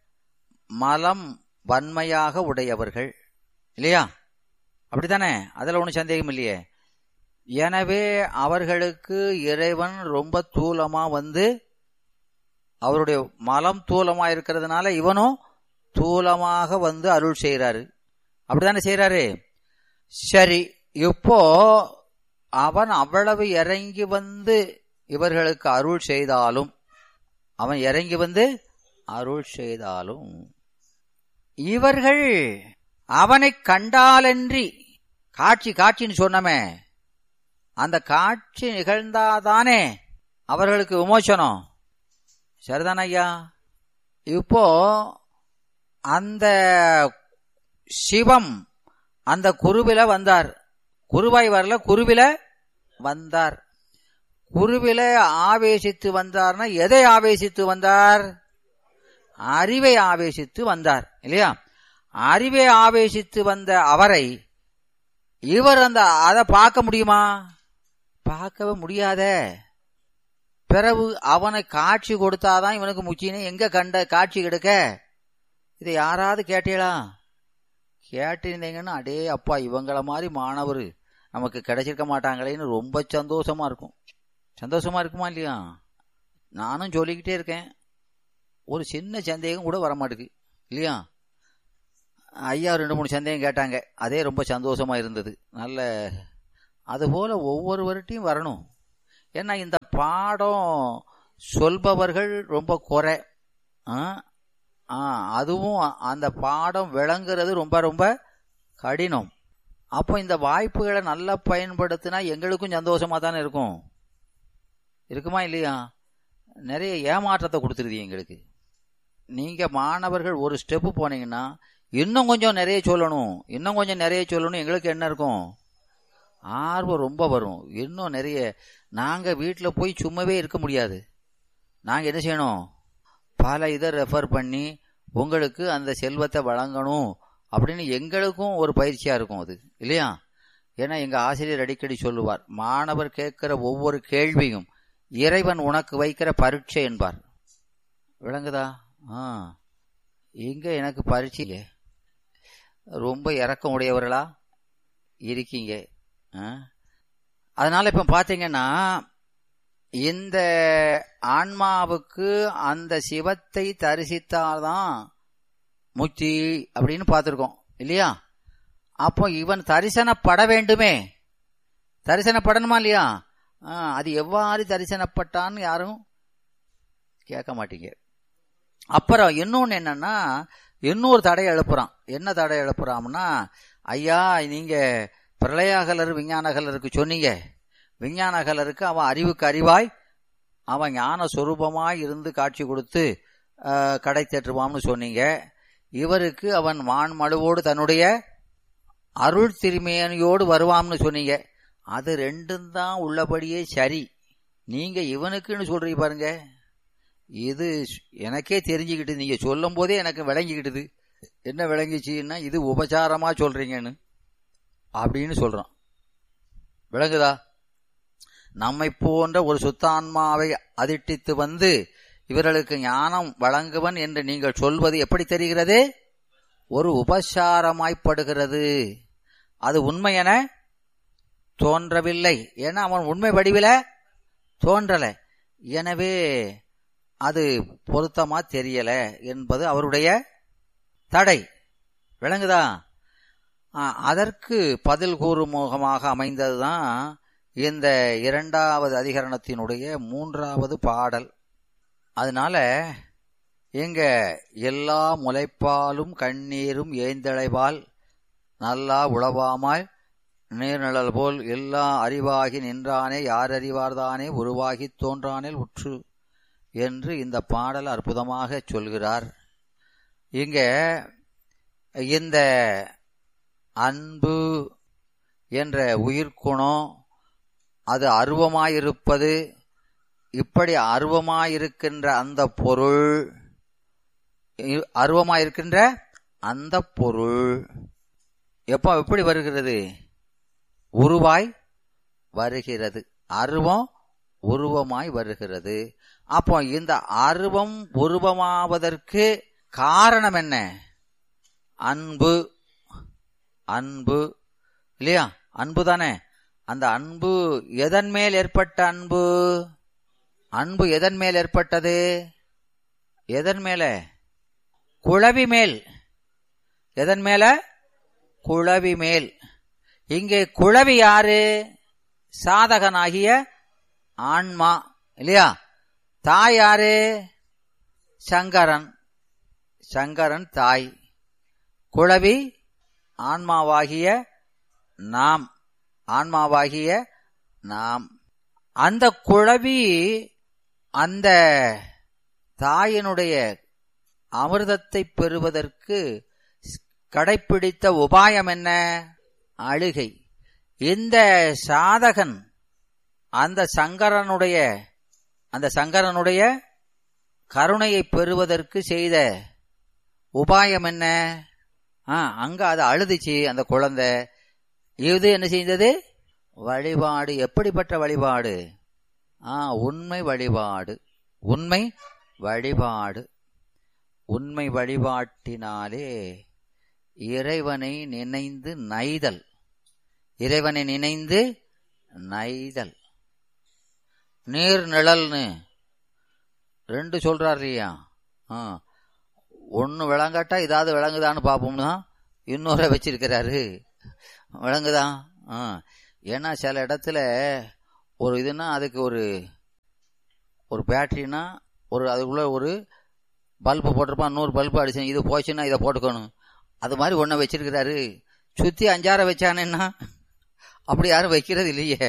மலம் வன்மையாக உடையவர்கள் இல்லையா அப்படித்தானே அதுல ஒன்றும் சந்தேகம் இல்லையே எனவே அவர்களுக்கு இறைவன் ரொம்ப தூலமா வந்து அவருடைய மலம் தூலமா இருக்கிறதுனால இவனும் தூலமாக வந்து அருள் செய்யறாரு அப்படித்தானே செய்யறாரு சரி இப்போ அவன் அவ்வளவு இறங்கி வந்து இவர்களுக்கு அருள் செய்தாலும் அவன் இறங்கி வந்து அருள் செய்தாலும் இவர்கள் அவனை கண்டாலன்றி காட்சி காட்சின்னு சொன்னமே அந்த காட்சி நிகழ்ந்தாதானே அவர்களுக்கு விமோசனம் சரிதான ஐயா இப்போ அந்த சிவம் அந்த குருவில வந்தார் குருவாய் வரல குருவில வந்தார் குருவில ஆவேசித்து வந்தார்னா எதை ஆவேசித்து வந்தார் அறிவை ஆவேசித்து வந்தார் இல்லையா அறிவை ஆவேசித்து வந்த அவரை இவர் அந்த அதை பார்க்க முடியுமா பார்க்கவே முடியாதே பிறகு அவனை காட்சி கொடுத்தாதான் இவனுக்கு முச்சின்னு எங்க கண்ட காட்சி கிடைக்க இதை யாராவது கேட்டீங்களா கேட்டிருந்தீங்கன்னா அடே அப்பா இவங்கள மாதிரி மாணவர் நமக்கு கிடைச்சிருக்க மாட்டாங்களேன்னு ரொம்ப சந்தோஷமா இருக்கும் சந்தோஷமா இருக்குமா இல்லையா நானும் சொல்லிக்கிட்டே இருக்கேன் ஒரு சின்ன சந்தேகம் கூட வரமாட்டுக்கு இல்லையா ஐயா ரெண்டு மூணு சந்தேகம் கேட்டாங்க அதே ரொம்ப சந்தோஷமா இருந்தது நல்ல அதுபோல ஒவ்வொருவர்கிட்டையும் வரணும் ஏன்னா இந்த பாடம் சொல்பவர்கள் ரொம்ப குறை ஆ, ஆ, அதுவும் அந்த பாடம் விளங்குறது ரொம்ப ரொம்ப கடினம் அப்போ இந்த வாய்ப்புகளை நல்லா பயன்படுத்தினா எங்களுக்கும் சந்தோஷமா தானே இருக்கும் இருக்குமா இல்லையா நிறைய ஏமாற்றத்தை கொடுத்துருது எங்களுக்கு நீங்க மாணவர்கள் ஒரு ஸ்டெப்பு போனீங்கன்னா இன்னும் கொஞ்சம் நிறைய சொல்லணும் இன்னும் கொஞ்சம் நிறைய சொல்லணும் எங்களுக்கு என்ன இருக்கும் ஆர்வம் ரொம்ப வரும் இன்னும் நிறைய நாங்க வீட்டில் போய் சும்மாவே இருக்க முடியாது நாங்க என்ன செய்யணும் பல இதை ரெஃபர் பண்ணி உங்களுக்கு அந்த செல்வத்தை வழங்கணும் அப்படின்னு எங்களுக்கும் ஒரு பயிற்சியா இருக்கும் அது இல்லையா ஏன்னா எங்க ஆசிரியர் அடிக்கடி சொல்லுவார் மாணவர் கேட்கிற ஒவ்வொரு கேள்வியும் இறைவன் உனக்கு வைக்கிற பரீட்சை என்பார் விளங்குதா ஆ இங்க எனக்கு பரீட்சை ரொம்ப இறக்கம் உடையவர்களா இருக்கீங்க ஆ? அதனால இப்ப பாத்தீங்கன்னா இந்த ஆன்மாவுக்கு அந்த சிவத்தை தரிசித்தால்தான் முக்தி அப்படின்னு பார்த்திருக்கோம் இல்லையா அப்போ இவன் தரிசனப்பட வேண்டுமே தரிசனப்படணுமா இல்லையா ஆ, அது எவ்வாறு தரிசனப்பட்டான்னு யாரும் கேட்க மாட்டீங்க அப்புறம் இன்னொன்னு என்னன்னா இன்னொரு தடை எழுப்புறான் என்ன தடை எழுப்புறான்னா ஐயா நீங்க பிரளயாகலர் விஞ்ஞானகலருக்கு சொன்னீங்க விஞ்ஞானகலருக்கு அவன் அறிவுக்கு அறிவாய் அவன் ஞான சொரூபமாய் இருந்து காட்சி கொடுத்து ஆஹ், கடை தேற்றுவான்னு சொன்னீங்க இவருக்கு அவன் வான்மழுவோடு தன்னுடைய அருள் திருமேனியோடு வருவான்னு சொன்னீங்க அது ரெண்டும் தான் உள்ளபடியே சரி நீங்க இவனுக்குன்னு சொல்றீங்க பாருங்க இது எனக்கே தெரிஞ்சுக்கிட்டு நீங்க சொல்லும் போதே எனக்கு விளங்கிக்கிட்டுது என்ன விளங்கிச்சுன்னா இது உபச்சாரமா சொல்றீங்கன்னு அப்படின்னு சொல்றான் விளங்குதா நம்மை போன்ற ஒரு சுத்தான்மாவை அதிட்டித்து வந்து இவர்களுக்கு ஞானம் வழங்குவன் என்று நீங்கள் சொல்வது எப்படி தெரிகிறது ஒரு உபசாரமாய்ப்படுகிறது அது உண்மை என தோன்றவில்லை ஏன்னா அவன் உண்மை வடிவில தோன்றல எனவே அது பொருத்தமா தெரியல என்பது அவருடைய தடை விளங்குதா ஆ, அதற்கு பதில் கூறும் முகமாக அமைந்ததுதான் இந்த இரண்டாவது அதிகரணத்தினுடைய மூன்றாவது பாடல் அதனால இங்க எல்லா முளைப்பாலும் கண்ணீரும் ஏந்தளைவால் நல்லா உளவாமாய் நீர்நிழல் போல் எல்லா அறிவாகி நின்றானே யார் அறிவார்தானே உருவாகித் தோன்றானேல் உற்று என்று இந்த பாடல் அற்புதமாக சொல்கிறார் இங்க இந்த அன்பு என்ற உயிர்க்குணம் அது அருவமாயிருப்பது இப்படி அருவமாயிருக்கின்ற அந்த பொருள் இ- அருவமாயிருக்கின்ற அந்த பொருள் எப்போ எப்படி வருகிறது உருவாய் வருகிறது அருவம் உருவமாய் வருகிறது அப்போ இந்த அருவம் உருவமாவதற்கு காரணம் என்ன அன்பு அன்பு இல்லையா அன்பு தானே அந்த அன்பு எதன் மேல் ஏற்பட்ட அன்பு அன்பு எதன் மேல் ஏற்பட்டது எதன் மேல குழவி மேல் எதன் மேல குழவி மேல் இங்கே குழவி யாரு சாதகனாகிய ஆன்மா இல்லையா தாய் யாரு சங்கரன் சங்கரன் தாய் குழவி ஆன்மாவாகிய நாம் ஆன்மாவாகிய நாம் அந்த குழவி அந்த தாயினுடைய அமிர்தத்தை பெறுவதற்கு கடைப்பிடித்த உபாயம் என்ன அழுகை இந்த சாதகன் அந்த சங்கரனுடைய அந்த சங்கரனுடைய கருணையை பெறுவதற்கு செய்த உபாயம் என்ன ஆ அங்க அது அழுதுச்சு அந்த குழந்தை இது என்ன செய்தது வழிபாடு எப்படிப்பட்ட வழிபாடு ஆ உண்மை வழிபாடு உண்மை வழிபாடு உண்மை வழிபாட்டினாலே இறைவனை நினைந்து நைதல் இறைவனை நினைந்து நைதல் நீர் நிழல்னு ரெண்டு சொல்றார் இல்லையா ஆ ஒன்னு விளங்காட்டா இதாவது விளங்குதான்னு பார்ப்போம்னா இன்னொரு வச்சிருக்கிறாரு விளங்குதா ஆ ஏன்னா சில இடத்துல ஒரு இதுனா அதுக்கு ஒரு ஒரு பேட்டரினா ஒரு அதுக்குள்ள ஒரு பல்பு போட்டிருப்பான் நூறு பல்பு அடிச்சு இது போச்சுன்னா இதை போட்டுக்கணும் அது மாதிரி ஒன்றை வச்சிருக்கிறாரு சுத்தி அஞ்சார வச்சானேன்னா அப்படி யாரும் வைக்கிறது இல்லையே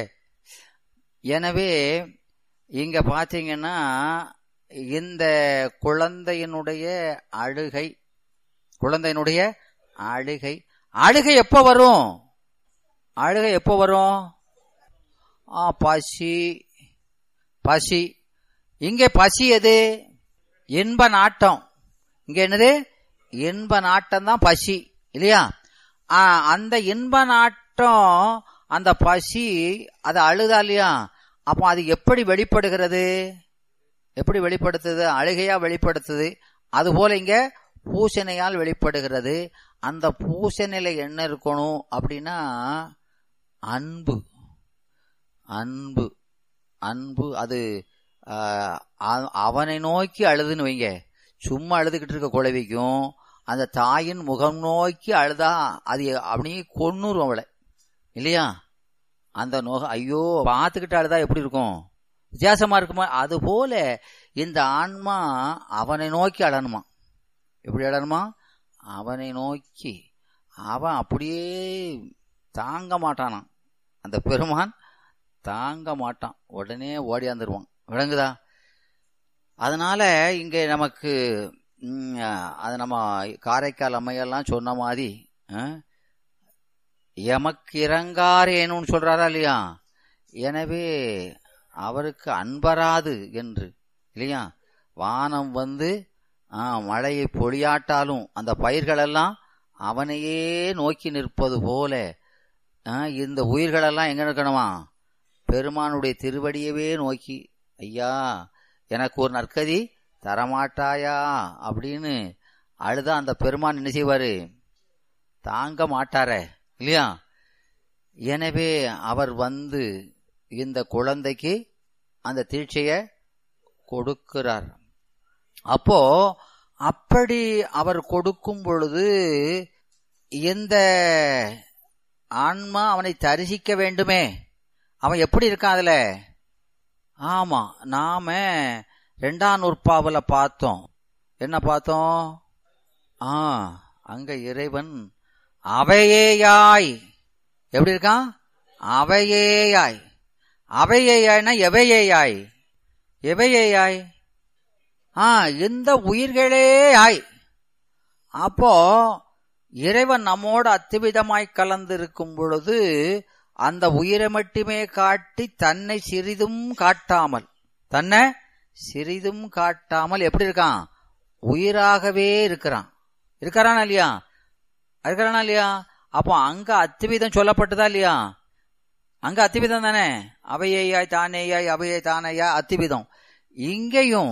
எனவே இங்க பாத்தீங்கன்னா இந்த குழந்தையினுடைய அழுகை குழந்தையினுடைய அழுகை அழுகை எப்போ வரும் அழுகை எப்போ வரும் ஆ பசி பசி இங்கே பசி எது இன்ப நாட்டம் இங்க என்னது இன்ப நாட்டம் தான் பசி இல்லையா ஆ, அந்த இன்ப நாட்டம் அந்த பசி அது அழுதா இல்லையா அப்போ அது எப்படி வெளிப்படுகிறது எப்படி வெளிப்படுத்துது அழுகையா வெளிப்படுத்துது அதுபோல இங்க பூசணையால் வெளிப்படுகிறது அந்த பூசணையில என்ன இருக்கணும் அப்படின்னா அன்பு அன்பு அன்பு அது ஆஹ், அ- அவனை நோக்கி அழுதுன்னு வைங்க சும்மா அழுதுகிட்டு இருக்க குழவிக்கும் அந்த தாயின் முகம் நோக்கி அழுதா அது அப்படியே கொன்னுரும் அவளை இல்லையா அந்த நோக ஐயோ பார்த்துக்கிட்டு அழுதா எப்படி இருக்கும் வித்தியாசமா இருக்குமா அது போல இந்த ஆன்மா அவனை நோக்கி அழணுமா எப்படி அழணுமா அவனை நோக்கி அவன் அப்படியே தாங்க மாட்டானாம் அந்த பெருமான் தாங்க மாட்டான் உடனே ஓடியாந்துருவான் விளங்குதா அதனால இங்க நமக்கு ம், அது நம்ம காரைக்கால் அம்மையெல்லாம் சொன்ன மாதிரி ஆ, எமக்கு இறங்காரேனுன்னு சொல்றாரா இல்லையா எனவே அவருக்கு அன்பராது என்று இல்லையா வானம் வந்து ஆ, மழையை பொழியாட்டாலும் அந்த பயிர்களெல்லாம் அவனையே நோக்கி நிற்பது போல ஆ, இந்த உயிர்களெல்லாம் எங்க இருக்கணுமா பெருமானுடைய திருவடியவே நோக்கி ஐயா எனக்கு ஒரு நற்கதி தரமாட்டாயா அப்படின்னு அழுதா அந்த பெருமான் என்ன செய்வாரு தாங்க மாட்டாரே இல்லையா எனவே அவர் வந்து இந்த குழந்தைக்கு அந்த தீட்சைய கொடுக்கிறார் அப்போ அப்படி அவர் கொடுக்கும் பொழுது எந்த ஆன்மா அவனை தரிசிக்க வேண்டுமே அவன் எப்படி இருக்கான் அதுல ஆமா நாம ரெண்டாம் நூற்பாவுல பார்த்தோம் என்ன பார்த்தோம் ஆ அங்க இறைவன் அவையேயாய் எப்படி இருக்கான் அவையேயாய் அவையேயாய்னா எவையேயாய் எவையேயாய் ஆ இந்த உயிர்களே ஆய் அப்போ இறைவன் நம்மோடு அத்துவிதமாய் கலந்திருக்கும் பொழுது அந்த உயிரை மட்டுமே காட்டி தன்னை சிறிதும் காட்டாமல் தன்னை சிறிதும் காட்டாமல் எப்படி இருக்கான் உயிராகவே இருக்கிறான் இருக்கிறானா இல்லையா இருக்கிறானா இல்லையா அப்போ அங்க அத்துவிதம் சொல்லப்பட்டதா இல்லையா அங்க அத்திவிதம் தானே அவையாய் தானேயாய் அவையை தானேயா அத்திவிதம் இங்கேயும்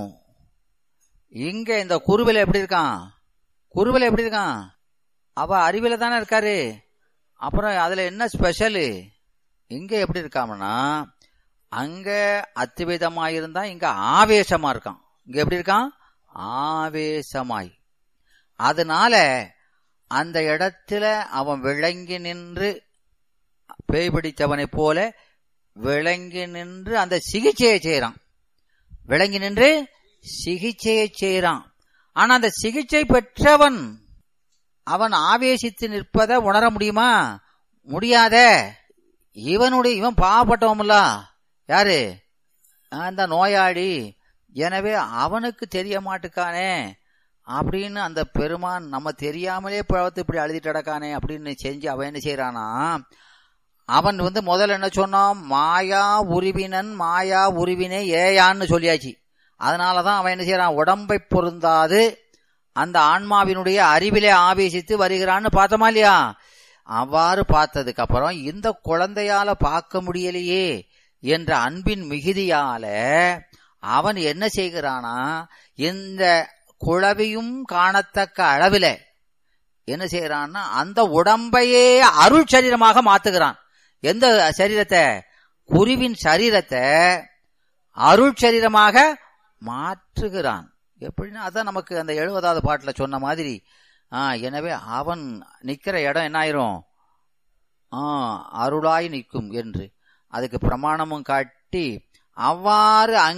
இங்க இந்த குருவில எப்படி இருக்கான் குருவில எப்படி இருக்கான் அவ அறிவில தானே இருக்காரு அப்புறம் அதுல என்ன ஸ்பெஷலு இங்க எப்படி இருக்காமனா அங்க அத்துவிதமா இருந்தா இங்க ஆவேசமா இருக்கான் இங்க எப்படி இருக்கான் ஆவேசமாய் அதனால அந்த இடத்துல அவன் விளங்கி நின்று பேய் பிடித்தவனைப் போல விளங்கி நின்று அந்த சிகிச்சையை செய்யறான் விளங்கி நின்று சிகிச்சையை செய்யறான் ஆனா அந்த சிகிச்சை பெற்றவன் அவன் ஆவேசித்து நிற்பதை உணர முடியுமா முடியாத இவனுடைய இவன் பாவப்பட்டவன்ல யாரு அந்த நோயாளி எனவே அவனுக்கு தெரிய மாட்டுக்கானே அப்படின்னு அந்த பெருமான் நம்ம தெரியாமலே பழத்து இப்படி அழுதிட்டு கிடக்கானே அப்படின்னு செஞ்சு அவன் என்ன செய்யறானா அவன் வந்து முதல்ல என்ன சொன்னான் மாயா உருவினன் மாயா உருவினே ஏயான்னு சொல்லியாச்சு அதனாலதான் அவன் என்ன செய்யறான் உடம்பை பொருந்தாது அந்த ஆன்மாவினுடைய அறிவிலே ஆவேசித்து வருகிறான்னு பார்த்தோமா இல்லையா அவ்வாறு பார்த்ததுக்கு அப்புறம் இந்த குழந்தையால பார்க்க முடியலையே என்ற அன்பின் மிகுதியால அவன் என்ன செய்கிறானா இந்த குழவியும் காணத்தக்க அளவில என்ன செய்யறான்னா அந்த உடம்பையே அருள் சரீரமாக மாத்துகிறான் எந்த சரீரத்தை குருவின் சரீரத்தை அருள் சரீரமாக மாற்றுகிறான் எப்படின்னா அதான் நமக்கு அந்த எழுபதாவது பாட்டுல சொன்ன மாதிரி ஆ எனவே அவன் நிக்கிற இடம் என்ன ஆயிரும் ஆ அருளாய் நிற்கும் என்று அதுக்கு பிரமாணமும் காட்டி அவ்வாறு